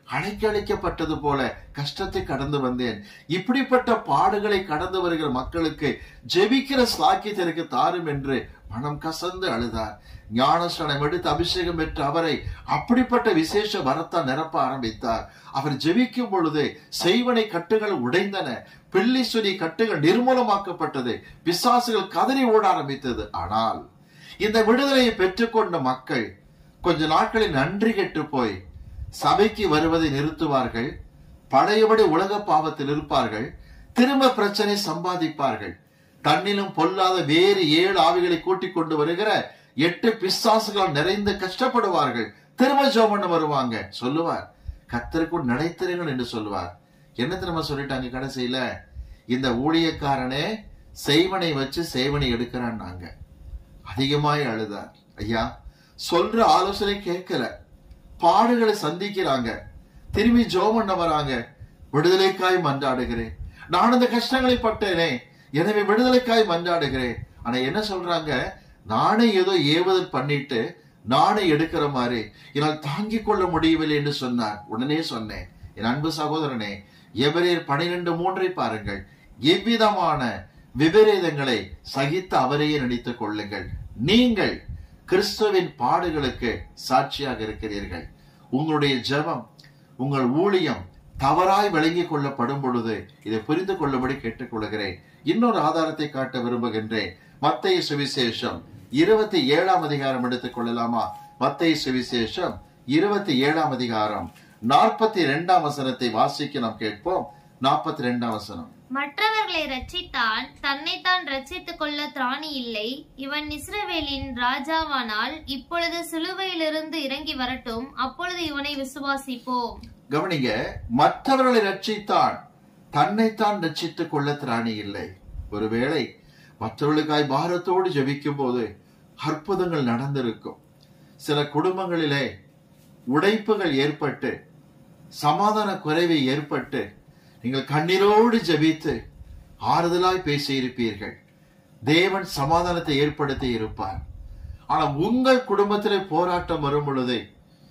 அழைக்கழிக்கப்பட்டது போல கஷ்டத்தை கடந்து வந்தேன் இப்படிப்பட்ட பாடுகளை கடந்து வருகிற மக்களுக்கு ஜெபிக்கிற சாக்கியத்தை எனக்கு தாரும் என்று மனம் கசந்து அழுதார் ஞானஸ்நானம் எடுத்து அபிஷேகம் பெற்ற அவரை அப்படிப்பட்ட விசேஷ வரத்தால் நிரப்ப ஆரம்பித்தார் அவர் ஜெபிக்கும் பொழுது செய்வனை கட்டுகள் உடைந்தன பில்லிசுனி கட்டுகள் நிர்மூலமாக்கப்பட்டது பிசாசுகள் கதறி ஓட ஆரம்பித்தது ஆனால் இந்த விடுதலையை பெற்றுக்கொண்ட மக்கள் கொஞ்ச நாட்களில் நன்றி கெட்டு போய் சபைக்கு வருவதை நிறுத்துவார்கள் பழையபடி உலக பாவத்தில் இருப்பார்கள் திரும்ப பிரச்சனை சம்பாதிப்பார்கள் தன்னிலும் பொல்லாத வேறு ஏழு ஆவிகளை கூட்டிக் கொண்டு வருகிற எட்டு பிசாசுகள் நிறைந்து கஷ்டப்படுவார்கள் திரும்ப ஜோம் பண்ண வருவாங்க சொல்லுவார் கத்தருக்குள் நடைத்திருங்கள் என்று சொல்லுவார் என்ன திரும்ப சொல்லிட்டாங்க கடைசியில இந்த ஊழியக்காரனே செய்வனை வச்சு சேவனை எடுக்கிறான் நாங்க அதிகமாய் அழுதார் ஐயா சொல்ற ஆலோசனை கேட்கல பாடுகளை சந்திக்கிறாங்க திரும்பி ஜோம் பண்ண வராங்க விடுதலைக்காய் மன்றாடுகிறேன் நான் அந்த கஷ்டங்களை பட்டேனே எனவே விடுதலைக்காய் மன்றாடுகிறேன் ஆனா என்ன சொல்றாங்க நானே ஏதோ ஏவுதல் பண்ணிட்டு நானே எடுக்கிற மாதிரி என்னால் தாங்கிக் கொள்ள முடியவில்லை என்று சொன்னார் உடனே சொன்னேன் என் அன்பு சகோதரனே எவரேர் பனிரெண்டு மூன்றை பாருங்கள் எவ்விதமான விபரீதங்களை சகித்து அவரையே நினைத்துக் கொள்ளுங்கள் நீங்கள் கிறிஸ்துவின் பாடுகளுக்கு சாட்சியாக இருக்கிறீர்கள் உங்களுடைய ஜெபம் உங்கள் ஊழியம் தவறாய் விளங்கிக் கொள்ளப்படும் பொழுது இதை புரிந்து கொள்ளும்படி கேட்டுக்கொள்கிறேன் இன்னொரு ஆதாரத்தை காட்ட விரும்புகின்றேன் மத்திய சுவிசேஷம் இருபத்தி ஏழாம் அதிகாரம் எடுத்துக் கொள்ளலாமா மத்திய சுவிசேஷம் இருபத்தி ஏழாம் அதிகாரம் நாற்பத்தி இரண்டாம் வசனத்தை வாசிக்க நாம் கேட்போம் நாற்பத்தி இரண்டாம் வசனம்
மற்றவர்களை ரட்சித்தான் தன்னைத்தான் ரட்சித்துக் கொள்ள திராணி இல்லை இவன் இஸ்ரவேலின் ராஜாவானால் இப்பொழுது சிலுவையிலிருந்து இறங்கி வரட்டும் அப்பொழுது இவனை விசுவாசிப்போம்
கவனிங்க மற்றவர்களை ரட்சித்தான் தன்னைத்தான் ரட்சித்துக் கொள்ள திராணி இல்லை ஒருவேளை மற்றவர்களுக்காய் பாரத்தோடு ஜெபிக்கும் போது அற்புதங்கள் நடந்திருக்கும் சில குடும்பங்களிலே உடைப்புகள் ஏற்பட்டு சமாதான குறைவு ஏற்பட்டு நீங்கள் கண்ணீரோடு ஜெபித்து ஆறுதலாய் பேசியிருப்பீர்கள் தேவன் சமாதானத்தை ஏற்படுத்தி இருப்பார் ஆனால் உங்கள் குடும்பத்திலே போராட்டம் வரும் பொழுது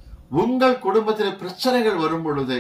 உங்கள் குடும்பத்தில் பிரச்சனைகள் வரும் பொழுது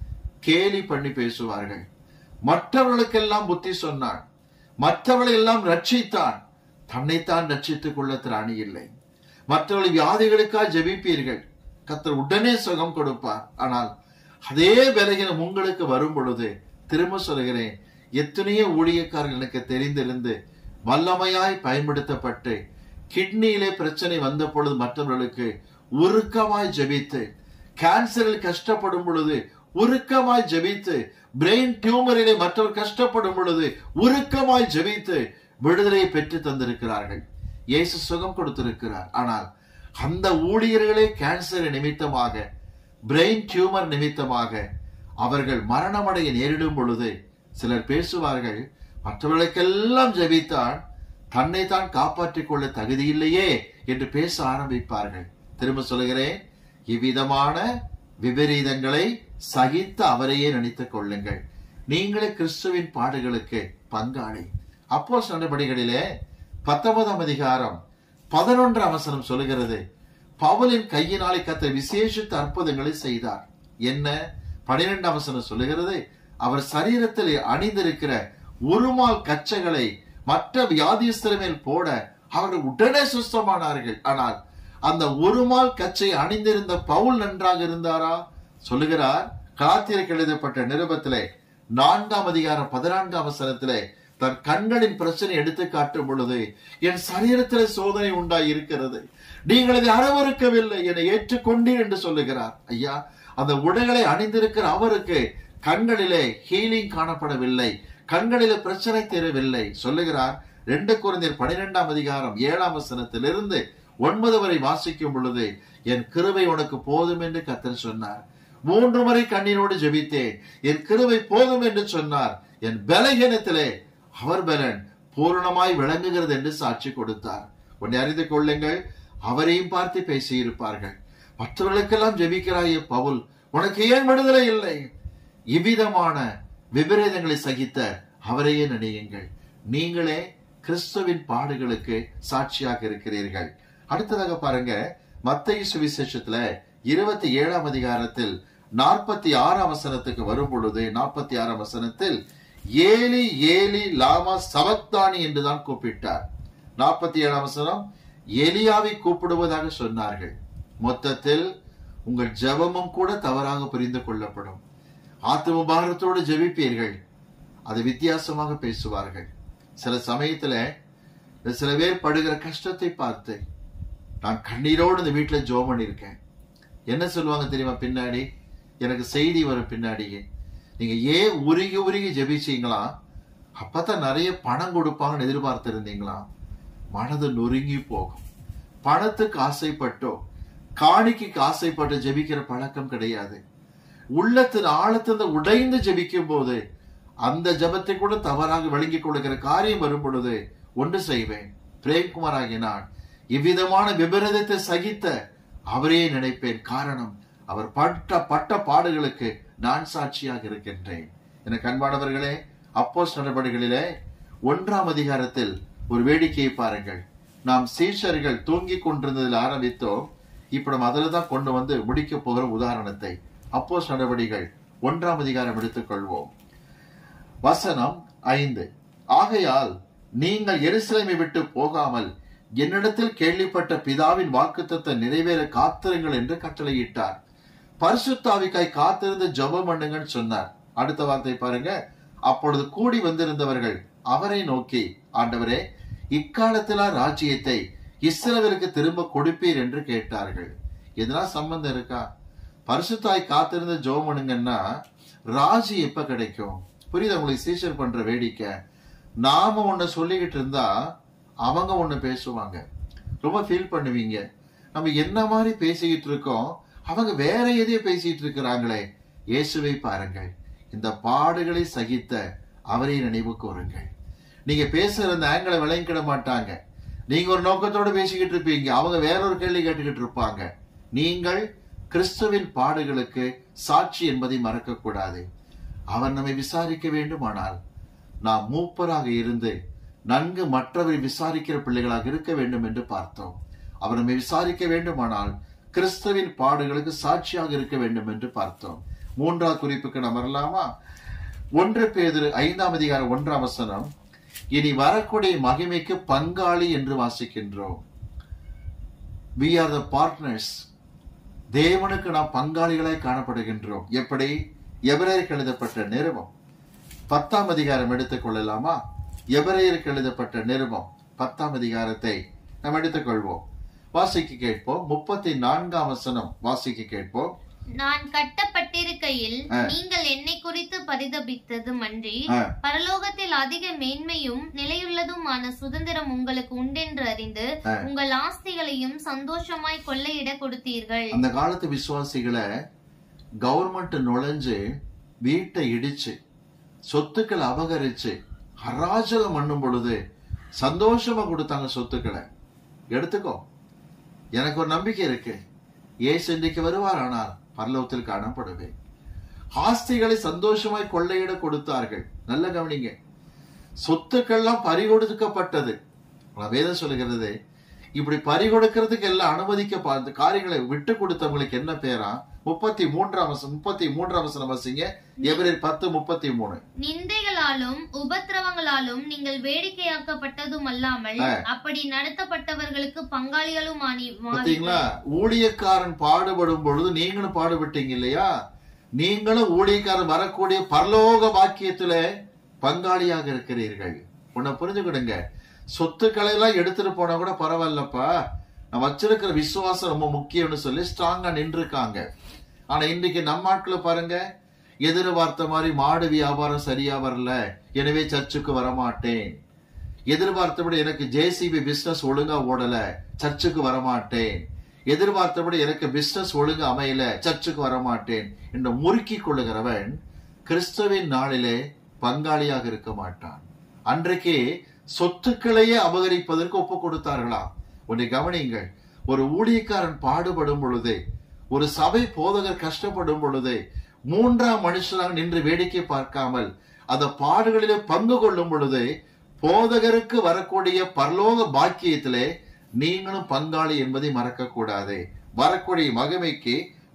கேலி பண்ணி பேசுவார்கள் மற்றவர்களுக்கெல்லாம் புத்தி சொன்னான் மற்றவர்களை எல்லாம் ரட்சித்தான் தன்னைத்தான் ரட்சித்துக் கொள்ள திராணி இல்லை மற்றவர்கள் வியாதிகளுக்காக ஜெபிப்பீர்கள் கத்தர் உடனே சுகம் கொடுப்பார் ஆனால் அதே விலகினம் உங்களுக்கு வரும் பொழுது திரும்ப சொல்கிறேன் எத்தனையோ ஊழியக்காரர்கள் எனக்கு தெரிந்திருந்து வல்லமையாய் பயன்படுத்தப்பட்டு கிட்னியிலே பிரச்சனை வந்த பொழுது மற்றவர்களுக்கு உருக்கமாய் ஜெபித்து கேன்சரில் கஷ்டப்படும் பொழுது உருக்கமாய் ஜெபித்து பிரெயின் டியூமரிலே மற்றவர் கஷ்டப்படும் பொழுது உருக்கமாய் ஜெபித்து விடுதலையை பெற்று தந்திருக்கிறார்கள் இயேசு சுகம் கொடுத்திருக்கிறார் ஆனால் அந்த ஊழியர்களே கேன்சர் நிமித்தமாக பிரெயின் டியூமர் நிமித்தமாக அவர்கள் மரணமடைய நேரிடும் பொழுது சிலர் பேசுவார்கள் மற்றவர்களுக்கெல்லாம் ஜெபித்தான் தன்னை தான் காப்பாற்றிக் கொள்ள தகுதியில்லையே என்று பேச ஆரம்பிப்பார்கள் திரும்ப சொல்கிறேன் இவ்விதமான விபரீதங்களை சகித்து அவரையே நினைத்துக் கொள்ளுங்கள் நீங்களே கிறிஸ்துவின் பாடுகளுக்கு பங்காளி அப்போ நடபடிகளிலே பத்தொன்பதாம் அதிகாரம் பதினொன்றாம் வசனம் சொல்லுகிறது பவுலின் கையினாலே கத்த விசேஷித்த அற்புதங்களை செய்தார் என்ன பனிரெண்டாம் வசனம் சொல்லுகிறது அவர் சரீரத்தில் அணிந்திருக்கிற உருமால் கச்சைகளை மற்ற வியாதிஸ்தர் மேல் போட அவர்கள் உடனே சுஸ்தமானார்கள் ஆனால் அந்த ஒருமால் கச்சை அணிந்திருந்த பவுல் நன்றாக இருந்தாரா சொல்லுகிறார் காத்திருக்கு எழுதப்பட்ட நிருபத்திலே நான்காம் அதிகாரம் பதினான்காம் வசனத்திலே தன் கண்களின் பிரச்சனை எடுத்து காட்டும் பொழுது என் சரீரத்திலே சோதனை உண்டாய் இருக்கிறது நீங்கள் இதை அறவறுக்கவில்லை என்னை ஏற்றுக்கொண்டீர் என்று சொல்லுகிறார் ஐயா அந்த உடைகளை அணிந்திருக்கிற அவருக்கு கண்களிலே ஹீலிங் காணப்படவில்லை கண்களிலே பிரச்சனை தெரியவில்லை சொல்லுகிறார் ரெண்டு குழந்தையர் பனிரெண்டாம் அதிகாரம் ஏழாம் வசனத்திலிருந்து ஒன்பது வரை வாசிக்கும் பொழுது என் கிருபை உனக்கு போதும் என்று கத்தர் சொன்னார் மூன்று முறை கண்ணீரோடு ஜெபித்தேன் என் கிருபை போதும் என்று சொன்னார் என் பலகீனத்திலே அவர் பலன் பூரணமாய் விளங்குகிறது என்று சாட்சி கொடுத்தார் உன்னை அறிந்து கொள்ளுங்கள் அவரையும் பார்த்து பேசியிருப்பார்கள் மற்றவர்களுக்கெல்லாம் ஜெபிக்கிறாயே பவுல் உனக்கு ஏன் விடுதலை இல்லை இவ்விதமான விபரீதங்களை சகித்த அவரையே நினையுங்கள் நீங்களே கிறிஸ்துவின் பாடுகளுக்கு சாட்சியாக இருக்கிறீர்கள் அடுத்ததாக பாருங்க மத்திய சுவிசேஷத்துல இருபத்தி ஏழாம் அதிகாரத்தில் நாற்பத்தி ஆறாம் வசனத்துக்கு வரும் பொழுது நாற்பத்தி ஆறாம் வசனத்தில் ஏலி ஏலி லாமா சபக்தானி என்றுதான் கூப்பிட்டார் நாற்பத்தி ஏழாம் வசனம் எலியாவை கூப்பிடுவதாக சொன்னார்கள் மொத்தத்தில் உங்கள் ஜெபமும் கூட தவறாக புரிந்து கொள்ளப்படும் ஆத்ம பாரத்தோடு ஜெபிப்பீர்கள் அது வித்தியாசமாக பேசுவார்கள் சில சமயத்துல சில பேர் படுகிற கஷ்டத்தை பார்த்து நான் கண்ணீரோடு இந்த வீட்டுல ஜோம் பண்ணியிருக்கேன் என்ன சொல்லுவாங்க தெரியுமா பின்னாடி எனக்கு செய்தி வரும் பின்னாடியே நீங்க ஏன் உருகி உருகி ஜெபிச்சீங்களா அப்பதான் நிறைய பணம் கொடுப்பாங்கன்னு எதிர்பார்த்திருந்தீங்களா மனது நொறுங்கி போகும் பணத்துக்கு ஆசைப்பட்டோ காணிக்கைக்கு ஆசைப்பட்டு ஜெபிக்கிற பழக்கம் கிடையாது உள்ளத்தின் ஆழத்திலிருந்து உடைந்து ஜெபிக்கும் போது அந்த ஜபத்தை கூட தவறாக விளங்கிக் கொள்ளுகிற காரியம் வரும் பொழுது ஒன்று செய்வேன் பிரேம்குமார் ஆகிய நான் இவ்விதமான விபரீதத்தை சகித்த அவரையே நினைப்பேன் காரணம் அவர் பட்ட பட்ட பாடுகளுக்கு நான் சாட்சியாக இருக்கின்றேன் எனக்கு அன்பானவர்களே அப்போஸ் நடவடிக்கைகளிலே ஒன்றாம் அதிகாரத்தில் ஒரு வேடிக்கையை பாருங்கள் நாம் சீஷர்கள் தூங்கிக் கொண்டிருந்ததில் ஆரம்பித்தோம் இப்ப நம்ம அதில் தான் கொண்டு வந்து முடிக்க போகிற உதாரணத்தை அப்போஸ் நடவடிக்கைகள் ஒன்றாம் அதிகாரம் எடுத்துக்கொள்வோம் வசனம் ஐந்து ஆகையால் நீங்கள் எருசலேமை விட்டு போகாமல் என்னிடத்தில் கேள்விப்பட்ட பிதாவின் வாக்குத்தத்தை நிறைவேற காத்திருங்கள் என்று கட்டளையிட்டார் பரிசுத்தாவிக்காய் காத்திருந்து ஜெபம் பண்ணுங்கன்னு சொன்னார் அடுத்த வார்த்தை பாருங்க அப்பொழுது கூடி வந்திருந்தவர்கள் அவரை நோக்கி ஆண்டவரே இக்காலத்திலா ராஜ்யத்தை இஸ்ரவேலுக்கு திரும்ப கொடுப்பீர் என்று கேட்டார்கள் இதெல்லாம் சம்பந்தம் இருக்கா பரிசுத்தாய் காத்திருந்து ஜெபம் பண்ணுங்கன்னா ராஜி எப்ப கிடைக்கும் புரியுது உங்களுக்கு சீஷர் பண்ற வேடிக்கை நாம ஒண்ணு சொல்லிக்கிட்டு இருந்தா அவங்க ஒண்ணு பேசுவாங்க ரொம்ப ஃபீல் பண்ணுவீங்க நம்ம என்ன மாதிரி பேசிக்கிட்டு இருக்கோம் அவங்க வேற எதையோ பேசிட்டு இருக்கிறாங்களே இயேசுவை பாருங்கள் இந்த பாடுகளை சகித்த அவரை நினைவு கூறுங்கள் நீங்க பேசுற அந்த ஆங்கிளை விளங்கிட மாட்டாங்க நீங்க ஒரு நோக்கத்தோட பேசிக்கிட்டு இருப்பீங்க அவங்க வேற ஒரு கேள்வி கேட்டுக்கிட்டு இருப்பாங்க நீங்கள் கிறிஸ்துவின் பாடுகளுக்கு சாட்சி என்பதை மறக்க கூடாது அவர் நம்மை விசாரிக்க வேண்டுமானால் நாம் மூப்பராக இருந்து நன்கு மற்றவரை விசாரிக்கிற பிள்ளைகளாக இருக்க வேண்டும் என்று பார்த்தோம் அவர் நம்மை விசாரிக்க வேண்டுமானால் கிறிஸ்துவின் பாடுகளுக்கு சாட்சியாக இருக்க வேண்டும் என்று பார்த்தோம் மூன்றாவது குறிப்புக்கு நாம் வரலாமா ஒன்று பேதிரு ஐந்தாம் அதிகாரம் ஒன்றாம் வசனம் இனி வரக்கூடிய மகிமைக்கு பங்காளி என்று வாசிக்கின்றோம் வி ஆர் த பார்ட்னர்ஸ் தேவனுக்கு நாம் பங்காளிகளாய் காணப்படுகின்றோம் எப்படி எபிரேயருக்கு எழுதப்பட்ட நிருபம் பத்தாம் அதிகாரம் எடுத்துக் கொள்ளலாமா எபிரேயருக்கு எழுதப்பட்ட நிருபம் பத்தாம் அதிகாரத்தை நாம் எடுத்துக்கொள்வோம் வாசிக்க கேட்போம் முப்பத்தி நான்காம் வசனம் வாசிக்க கேட்போம்
நான் கட்டப்பட்டிருக்கையில்
ஆ.
நீங்கள் என்னை குறித்து பரிதபித்ததும் அன்றி
ஆ.
பரலோகத்தில் அதிக மேன்மையும் நிலையுள்ளதுமான சுதந்திரம் உங்களுக்கு உண்டென்று அறிந்து
ஆ.
உங்கள் ஆஸ்திகளையும் சந்தோஷமாய் கொள்ளையிட கொடுத்தீர்கள்
அந்த காலத்து விசுவாசிகளை கவர்மெண்ட் நுழைஞ்சு வீட்டை இடிச்சு சொத்துக்களை அபகரிச்சு அராஜகம் பண்ணும் பொழுது சந்தோஷமா கொடுத்தாங்க சொத்துக்களை எடுத்துக்கோ எனக்கு ஒரு நம்பிக்கை இருக்கு ஏசு இன்றைக்கு வருவார் ஆனால் பரலோகத்தில் காணப்படுவேன் ஆஸ்திகளை சந்தோஷமாய் கொள்ளையிட கொடுத்தார்கள் நல்ல கவனிங்க சொத்துக்கள்லாம் பறிகொடுக்கப்பட்டது ஆனா வேதம் சொல்லுகிறது இப்படி பறிகொடுக்கிறதுக்கு எல்லாம் அனுமதிக்க பார்த்த காரியங்களை விட்டு கொடுத்தவங்களுக்கு என்ன பேரா முப்பத்தி மூன்றாம் வசனம் முப்பத்தி மூன்றாம் வசனம் வசிங்க எவரேர் பத்து முப்பத்தி மூணு
நிந்தைகளாலும் உபத்திரவங்களாலும் நீங்கள் வேடிக்கையாக்கப்பட்டதும் அல்லாமல்
ஆ.
அப்படி நடத்தப்பட்டவர்களுக்கு பங்காளிகளும் ஆனி
பாத்தீங்களா ஊழியக்காரன் பாடுபடும் பொழுது நீங்களும் பாடுபட்டீங்க இல்லையா நீங்களும் ஊழியக்காரன் வரக்கூடிய பரலோக பாக்கியத்துல பங்காளியாக இருக்கிறீர்கள் உன்னை புரிஞ்சுக்கிடுங்க சொத்துக்களை எல்லாம் எடுத்துட்டு போனா கூட பரவாயில்லப்பா நான் வச்சிருக்கிற விசுவாசம் ரொம்ப முக்கியம்னு சொல்லி ஸ்ட்ராங்கா நின்றுருக்காங்க ஆனா இன்னைக்கு நம்ம ஆட்களை பாருங்க எதிர்பார்த்த மாதிரி மாடு வியாபாரம் சரியா வரல எனவே சர்ச்சுக்கு வரமாட்டேன் எதிர்பார்த்தபடி எனக்கு ஜேசிபி பிசினஸ் ஒழுங்கா ஓடல சர்ச்சுக்கு வரமாட்டேன் எதிர்பார்த்தபடி எனக்கு பிசினஸ் ஒழுங்கா அமையல சர்ச்சுக்கு வரமாட்டேன் என்று முறுக்கி கொள்ளுகிறவன் கிறிஸ்துவின் நாளிலே பங்காளியாக இருக்க மாட்டான் அன்றைக்கு சொத்துக்களையே அபகரிப்பதற்கு ஒப்பு கொடுத்தார்களாம் ஒன்றை கவனியுங்கள் ஒரு ஊழியக்காரன் பாடுபடும் பொழுது ஒரு சபை போதகர் கஷ்டப்படும் பொழுது மூன்றாம் மனுஷனாக நின்று வேடிக்கை பார்க்காமல் அந்த பாடுகளிலே பங்கு கொள்ளும் பொழுது போதகருக்கு வரக்கூடிய பரலோக பாக்கியத்திலே நீங்களும் பங்காளி என்பதை மறக்க கூடாது வரக்கூடிய மகிமைக்கு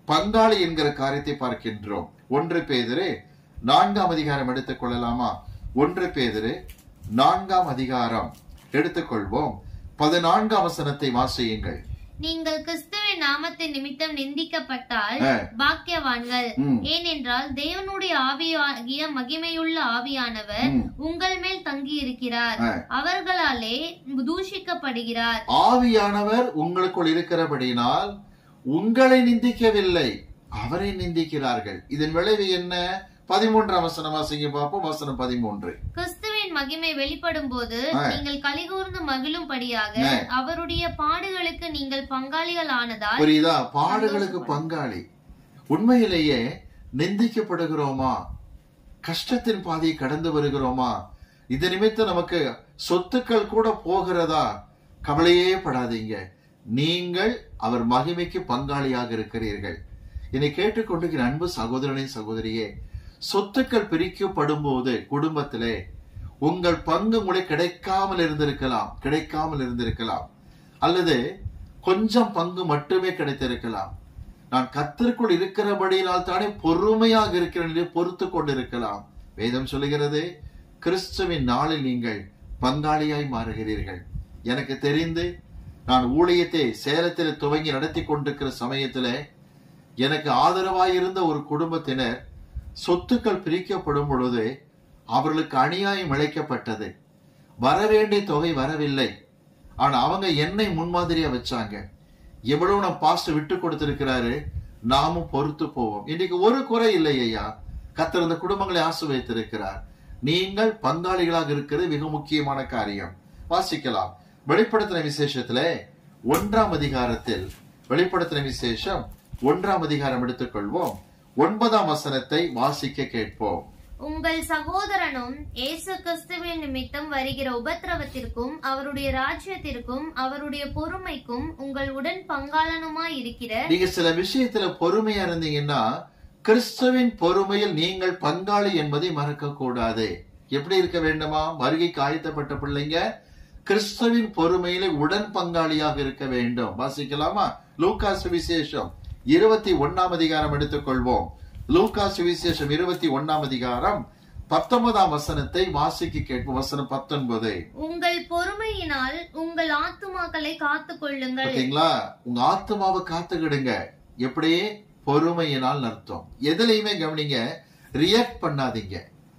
பங்காளி என்கிற காரியத்தை பார்க்கின்றோம் ஒன்று பேதிரு நான்காம் அதிகாரம் எடுத்துக் கொள்ளலாமா ஒன்று பேதிரு நான்காம் அதிகாரம் எடுத்துக்கொள்வோம் பதினான்காம் வசனத்தை வாசியுங்கள்
நீங்கள் கிறிஸ்துவின் நாமத்தின் நிமித்தம் நிந்திக்கப்பட்டால்
ஆ.
பாக்கியவான்கள்
ம்.
ஏனென்றால் தேவனுடைய ஆவியாகிய மகிமையுள்ள ஆவியானவர்
ம்.
உங்கள் மேல் தங்கி இருக்கிறார்
ஆ.
அவர்களாலே தூஷிக்கப்படுகிறார்
ஆவியானவர் உங்களுக்குள் இருக்கிறபடினால் உங்களை நிந்திக்கவில்லை அவரை நிந்திக்கிறார்கள் இதன் விளைவு என்ன பதிமூன்றாம் வசனம் வாசிங்க பார்ப்போம் வசனம் பதிமூன்று
கிறிஸ்துவின் மகிமை வெளிப்படும் போது
ஆ.
நீங்கள் கலிகூர்ந்து மகிழும்படியாக
ஆ.
அவருடைய பாடுகளுக்கு நீங்கள் பங்காளிகள் ஆனதால்
புரியுதா பாடுகளுக்கு பங்காளி உண்மையிலேயே நிந்திக்கப்படுகிறோமா கஷ்டத்தின் பாதையை கடந்து வருகிறோமா இது நிமித்தம் நமக்கு சொத்துக்கள் கூட போகிறதா கவலையே படாதீங்க நீங்கள் அவர் மகிமைக்கு பங்காளியாக இருக்கிறீர்கள் என்னை கேட்டுக்கொண்டிருக்கிற அன்பு சகோதரனே சகோதரியே சொத்துக்கள் பிரிக்கப்படும் போது குடும்பத்திலே உங்கள் பங்கு முறை கிடைக்காமல் இருந்திருக்கலாம் கிடைக்காமல் இருந்திருக்கலாம் அல்லது கொஞ்சம் பங்கு மட்டுமே கிடைத்திருக்கலாம் நான் கத்திற்குள் இருக்கிறபடியினால் தானே பொறுமையாக இருக்கிறேன் என்று பொறுத்து கொண்டிருக்கலாம் வேதம் சொல்லுகிறது கிறிஸ்துவின் நாளில் நீங்கள் பங்காளியாய் மாறுகிறீர்கள் எனக்கு தெரிந்து நான் ஊழியத்தை சேலத்தில் துவங்கி நடத்தி கொண்டிருக்கிற சமயத்திலே எனக்கு ஆதரவாய் இருந்த ஒரு குடும்பத்தினர் சொத்துக்கள் பிரிக்கப்படும் பொழுது அவர்களுக்கு அநியாயம் இழைக்கப்பட்டது வரவேண்டிய தொகை வரவில்லை ஆனா அவங்க என்னை முன்மாதிரியா வச்சாங்க எவ்வளவு நம்ம பாஸ்ட் விட்டு கொடுத்திருக்கிறாரு நாமும் பொறுத்து போவோம் இன்னைக்கு ஒரு குறை இல்லை ஐயா கத்தர் இந்த குடும்பங்களை ஆசிர்வதித்திருக்கிறார் நீங்கள் பங்காளிகளாக இருக்கிறது மிக முக்கியமான காரியம் வாசிக்கலாம் வெளிப்படுத்தின விசேஷத்திலே ஒன்றாம் அதிகாரத்தில் வெளிப்படுத்தின விசேஷம் ஒன்றாம் அதிகாரம் எடுத்துக்கொள்வோம் ஒன்பதாம் வசனத்தை வாசிக்க கேட்போம்
உங்கள் சகோதரனும் இயேசு கிறிஸ்துவின் நிமித்தம் வருகிற உபத்திரவத்திற்கும் அவருடைய ராஜ்யத்திற்கும் அவருடைய பொறுமைக்கும் உங்கள் உடன் பங்காளனுமாய் இருக்கிற
நீங்க சில விஷயத்துல பொறுமையா இருந்தீங்கன்னா கிறிஸ்துவின் பொறுமையில் நீங்கள் பங்காளி என்பதை மறக்க கூடாது எப்படி இருக்க வேண்டுமா வருகைக்கு ஆயத்தப்பட்ட பிள்ளைங்க கிறிஸ்துவின் பொறுமையில உடன் பங்காளியாக இருக்க வேண்டும் வாசிக்கலாமா லூக்கா சுவிசேஷம் இருபத்தி ஒன்னாம் அதிகாரம் எடுத்துக்கொள்வோம் லூக்கா சுவிசேஷம் இருபத்தி ஒன்னாம் அதிகாரம் பத்தொன்பதாம் வசனத்தை வாசிக்க கேட்போம் வசனம் பத்தொன்பது
உங்கள் பொறுமையினால் உங்கள் ஆத்துமாக்களை காத்துக் கொள்ளுங்கள்
பாத்தீங்களா உங்க ஆத்மாவை காத்துக்கிடுங்க எப்படி பொறுமையினால் அர்த்தம் எதுலையுமே கவனிங்க ரியாக்ட் பண்ணாதீங்க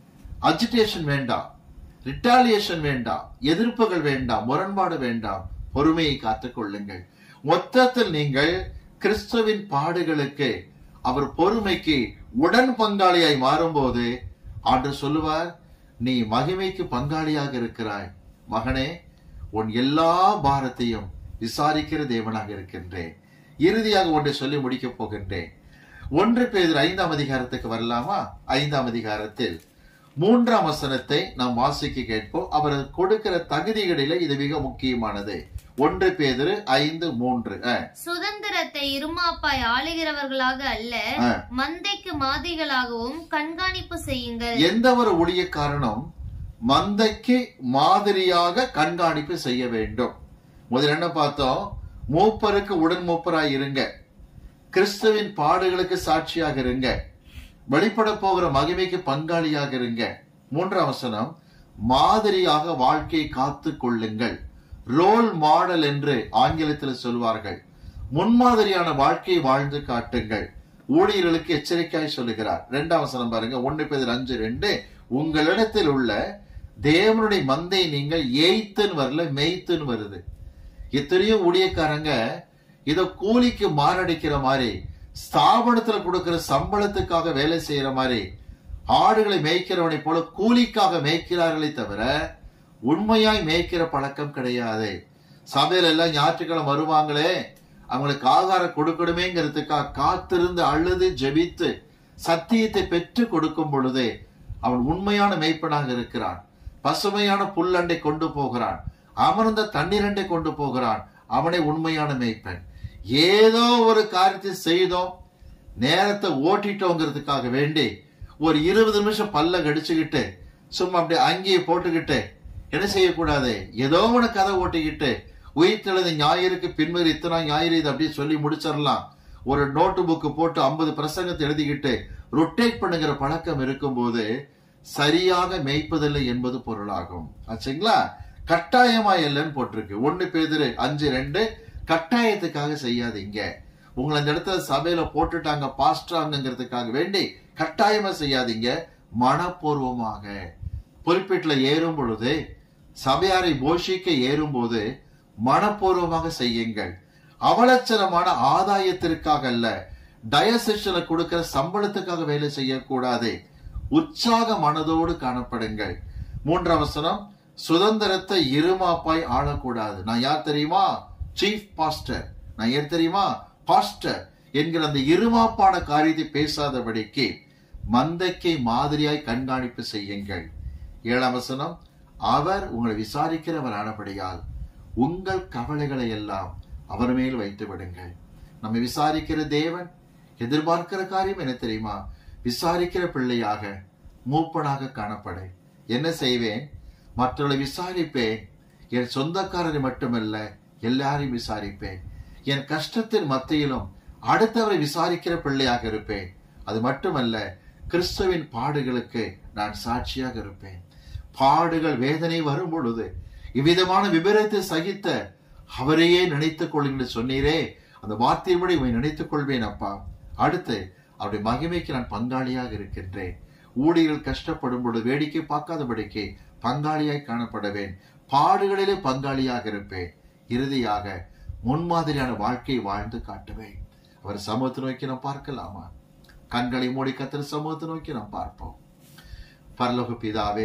அஜிடேஷன் வேண்டாம் ரிட்டாலியேஷன் வேண்டாம் எதிர்ப்புகள் வேண்டாம் முரண்பாடு வேண்டாம் பொறுமையை காத்துக் கொள்ளுங்கள் மொத்தத்தில் நீங்கள் கிறிஸ்துவின் பாடுகளுக்கு அவர் பொறுமைக்கு உடன் பங்காளியாய் மாறும்போது ஆண்டு சொல்லுவார் நீ மகிமைக்கு பங்காளியாக இருக்கிறாய் மகனே உன் எல்லா பாரத்தையும் விசாரிக்கிற தேவனாக இருக்கின்றேன் இறுதியாக ஒன்றை சொல்லி முடிக்கப் போகின்றேன் ஒன்று பேர் ஐந்தாம் அதிகாரத்துக்கு வரலாமா ஐந்தாம் அதிகாரத்தில் மூன்றாம் வசனத்தை நாம் வாசிக்க கேட்போம் அவர் கொடுக்கிற தகுதிகளில இது மிக முக்கியமானது ஒன்று பேதிரு ஐந்து மூன்று அஹ்,
சுதந்திரத்தை இருமாப்பாய் ஆளுகிறவர்களாக அல்ல
அஹ்.
மந்தைக்கு மாதிரிகளாகவும் கண்காணிப்பு செய்யுங்கள்
எந்த ஒரு ஊழியக்காரனும் மந்தைக்கு மாதிரியாக கண்காணிப்பு செய்ய வேண்டும் முதல்ல என்ன பார்த்தோம் மூப்பருக்கு உடன் மூப்பராய் இருங்க கிறிஸ்துவின் பாடுகளுக்கு சாட்சியாக இருங்க வெளிப்பட போகிற மகிமைக்கு பங்காளியாக இருங்க மூன்றாம் வசனம் மாதிரியாக வாழ்க்கையை காத்து கொள்ளுங்கள் ரோல் மாடல் என்று ஆங்கிலத்தில் சொல்வார்கள் முன்மாதிரியான வாழ்க்கையை வாழ்ந்து காட்டுங்கள் ஊழியர்களுக்கு எச்சரிக்கையாய் சொல்லுகிறார் இரண்டாம் வசனம் பாருங்க ஒன்னு பேர் அஞ்சு ரெண்டு உங்களிடத்தில் உள்ள தேவனுடைய மந்தை நீங்கள் ஏய்த்துன்னு வரல மெய்த்துன்னு வருது எத்தனையோ ஊழியக்காரங்க இத கூலிக்கு மாரடிக்கிற மாதிரி ஸ்தாபனத்துல கொடுக்கிற சம்பளத்துக்காக வேலை செய்யற மாதிரி ஆடுகளை மேய்க்கிறவனை போல கூலிக்காக மேய்க்கிறார்களே தவிர உண்மையாய் மேய்க்கிற பழக்கம் கிடையாது சபையில எல்லாம் ஞாயிற்றுக்கிழமை வருவாங்களே அவங்களுக்கு ஆகாரம் கொடுக்கணுமேங்கிறதுக்காக காத்திருந்து அழுது ஜெபித்து சத்தியத்தை பெற்று கொடுக்கும் பொழுது அவன் உண்மையான மேய்ப்பனாக இருக்கிறான் பசுமையான புல்லண்டை கொண்டு போகிறான் அமர்ந்த தண்ணீரண்டை கொண்டு போகிறான் அவனை உண்மையான மேய்ப்பன் ஏதோ ஒரு காரியத்தை செய்தோம் நேரத்தை ஓட்டிட்டோங்கிறதுக்காக வேண்டி ஒரு இருபது நிமிஷம் பல்ல கடிச்சுக்கிட்டு சும்மா அப்படியே அங்கேயே போட்டுக்கிட்டு என்ன செய்யக்கூடாது ஏதோ ஒன்று கதை ஓட்டிக்கிட்டு உயிர்த்தெழுந்த ஞாயிறுக்கு பின்னர் இத்தனை ஞாயிறு இது அப்படியே சொல்லி முடிச்சிடலாம் ஒரு நோட்டு புக்கு போட்டு ஐம்பது பிரசங்கத்தை எழுதிக்கிட்டு ரொட்டேட் பண்ணுகிற பழக்கம் இருக்கும்போது சரியாக மேய்ப்பதில்லை என்பது பொருளாகும் ஆச்சுங்களா கட்டாயமா இல்லைன்னு போட்டிருக்கு ஒண்ணு பேதிரு அஞ்சு ரெண்டு கட்டாயத்துக்காக செய்யாதீங்க உங்களை அந்த இடத்துல சபையில போட்டுட்டாங்க பாஸ்டாங்கிறதுக்காக வேண்டி கட்டாயமா செய்யாதீங்க மனப்பூர்வமாக புல்பிட்ல ஏறும் பொழுது சபையாரை போஷிக்க ஏறும்போது மனப்பூர்வமாக செய்யுங்கள் அவலட்சணமான ஆதாயத்திற்காக அல்ல டயசெஷன கொடுக்கிற சம்பளத்துக்காக வேலை செய்யக்கூடாது உற்சாக மனதோடு காணப்படுங்கள் மூன்றாம் வசனம் சுதந்திரத்தை இருமாப்பாய் ஆளக்கூடாது நான் யார் தெரியுமா சீஃப் பாஸ்டர் நான் யார் தெரியுமா பாஸ்டர் என்கிற அந்த இருமாப்பான காரியத்தை பேசாதபடிக்கு மந்தைக்கு மாதிரியாய் கண்காணிப்பு செய்யுங்கள் ஏழாம் வசனம் அவர் உங்களை விசாரிக்கிறவர் ஆனபடியால் உங்கள் கவலைகளை எல்லாம் அவர் மேல் வைத்து விடுங்கள் நம்மை விசாரிக்கிற தேவன் எதிர்பார்க்கிற காரியம் என்ன தெரியுமா விசாரிக்கிற பிள்ளையாக மூப்பனாக காணப்பட என்ன செய்வேன் மற்றவர்களை விசாரிப்பேன் என் சொந்தக்காரரை மட்டுமல்ல எல்லாரையும் விசாரிப்பேன் என் கஷ்டத்தின் மத்தியிலும் அடுத்தவரை விசாரிக்கிற பிள்ளையாக இருப்பேன் அது மட்டுமல்ல கிறிஸ்துவின் பாடுகளுக்கு நான் சாட்சியாக இருப்பேன் பாடுகள் வேதனை வரும் பொழுது இவ்விதமான விபரத்தை சகித்த அவரையே நினைத்துக் கொள்ளுங்கள் சொன்னீரே அந்த வார்த்தையின்படி உங்களை நினைத்துக் கொள்வேன் அப்பா அடுத்து அவருடைய மகிமைக்கு நான் பங்காளியாக இருக்கின்றேன் ஊழியர்கள் கஷ்டப்படும் பொழுது வேடிக்கை பார்க்காதபடிக்கு பங்காளியாய் காணப்படுவேன் பாடுகளிலே பங்காளியாக இருப்பேன் இறுதியாக முன்மாதிரியான வாழ்க்கையை வாழ்ந்து காட்டுவேன் அவர் சமூகத்தை நோக்கி நாம் பார்க்கலாமா கண்களை மூடி கத்திர சமூகத்தை நோக்கி நாம் பார்ப்போம் பரலோக பிதாவே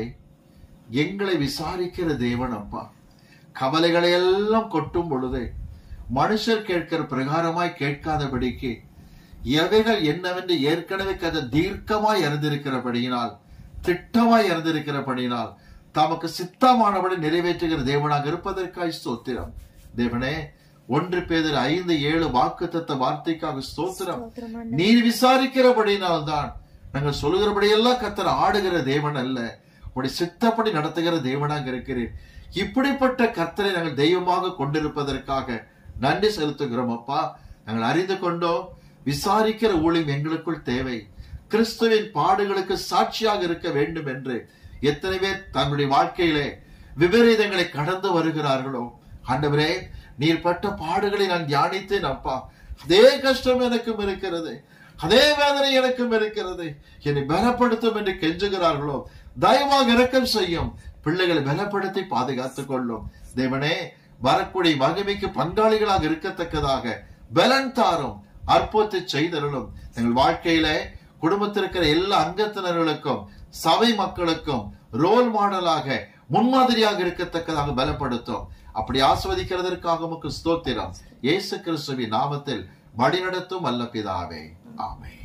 எங்களை விசாரிக்கிற தேவன் அப்பா கவலைகளை எல்லாம் கொட்டும் பொழுது மனுஷர் கேட்கிற பிரகாரமாய் கேட்காதபடிக்கு எவைகள் என்னவென்று ஏற்கனவே கதை தீர்க்கமாய் இறந்திருக்கிறபடியினால் திட்டமாய் இறந்திருக்கிறபடியினால் தமக்கு சித்தமானபடி நிறைவேற்றுகிற தேவனாக இருப்பதற்காய் ஸ்தோத்திரம் தேவனே ஒன்று பேதர் ஐந்து ஏழு வாக்கு தத்த வார்த்தைக்காக ஸ்தோத்திரம் நீர் விசாரிக்கிறபடியினால் தான் நாங்கள் சொல்லுகிறபடியெல்லாம் கத்தர் ஆடுகிற தேவன் அல்ல உடைய சித்தப்படி நடத்துகிற தேவனாக இருக்கிறேன் இப்படிப்பட்ட கர்த்தரை நாங்கள் தெய்வமாக கொண்டிருப்பதற்காக நன்றி செலுத்துகிறோம் அப்பா நாங்கள் அறிந்து கொண்டோம் விசாரிக்கிற ஊழியம் எங்களுக்குள் தேவை கிறிஸ்துவின் பாடுகளுக்கு சாட்சியாக இருக்க வேண்டும் என்று எத்தனை பேர் தங்களுடைய வாழ்க்கையிலே விபரீதங்களை கடந்து வருகிறார்களோ ஆண்டவரே நீர் பட்ட பாடுகளை நான் தியானித்தேன் அப்பா அதே கஷ்டம் எனக்கும் இருக்கிறது அதே வேதனை எனக்கும் இருக்கிறது என்னை பலப்படுத்தும் என்று கெஞ்சுகிறார்களோ தயவாக இரக்கம் செய்யும் பிள்ளைகளை பலப்படுத்தி பாதுகாத்துக் கொள்ளும் தேவனே வரக்கூடிய மகிமைக்கு பங்காளிகளாக இருக்கத்தக்கதாக பலன் தாரும் அற்புதத்தை செய்தருளும் எங்கள் வாழ்க்கையில குடும்பத்தில் இருக்கிற எல்லா அங்கத்தினர்களுக்கும் சபை மக்களுக்கும் ரோல் மாடலாக முன்மாதிரியாக இருக்கத்தக்கதாக பலப்படுத்தும் அப்படி ஆஸ்வதிக்கிறதற்காக உமக்கு ஸ்தோத்திரம் இயேசு கிறிஸ்துவின் நாமத்தில் வழிநடத்தும் அல்ல பிதாவே ஆமென்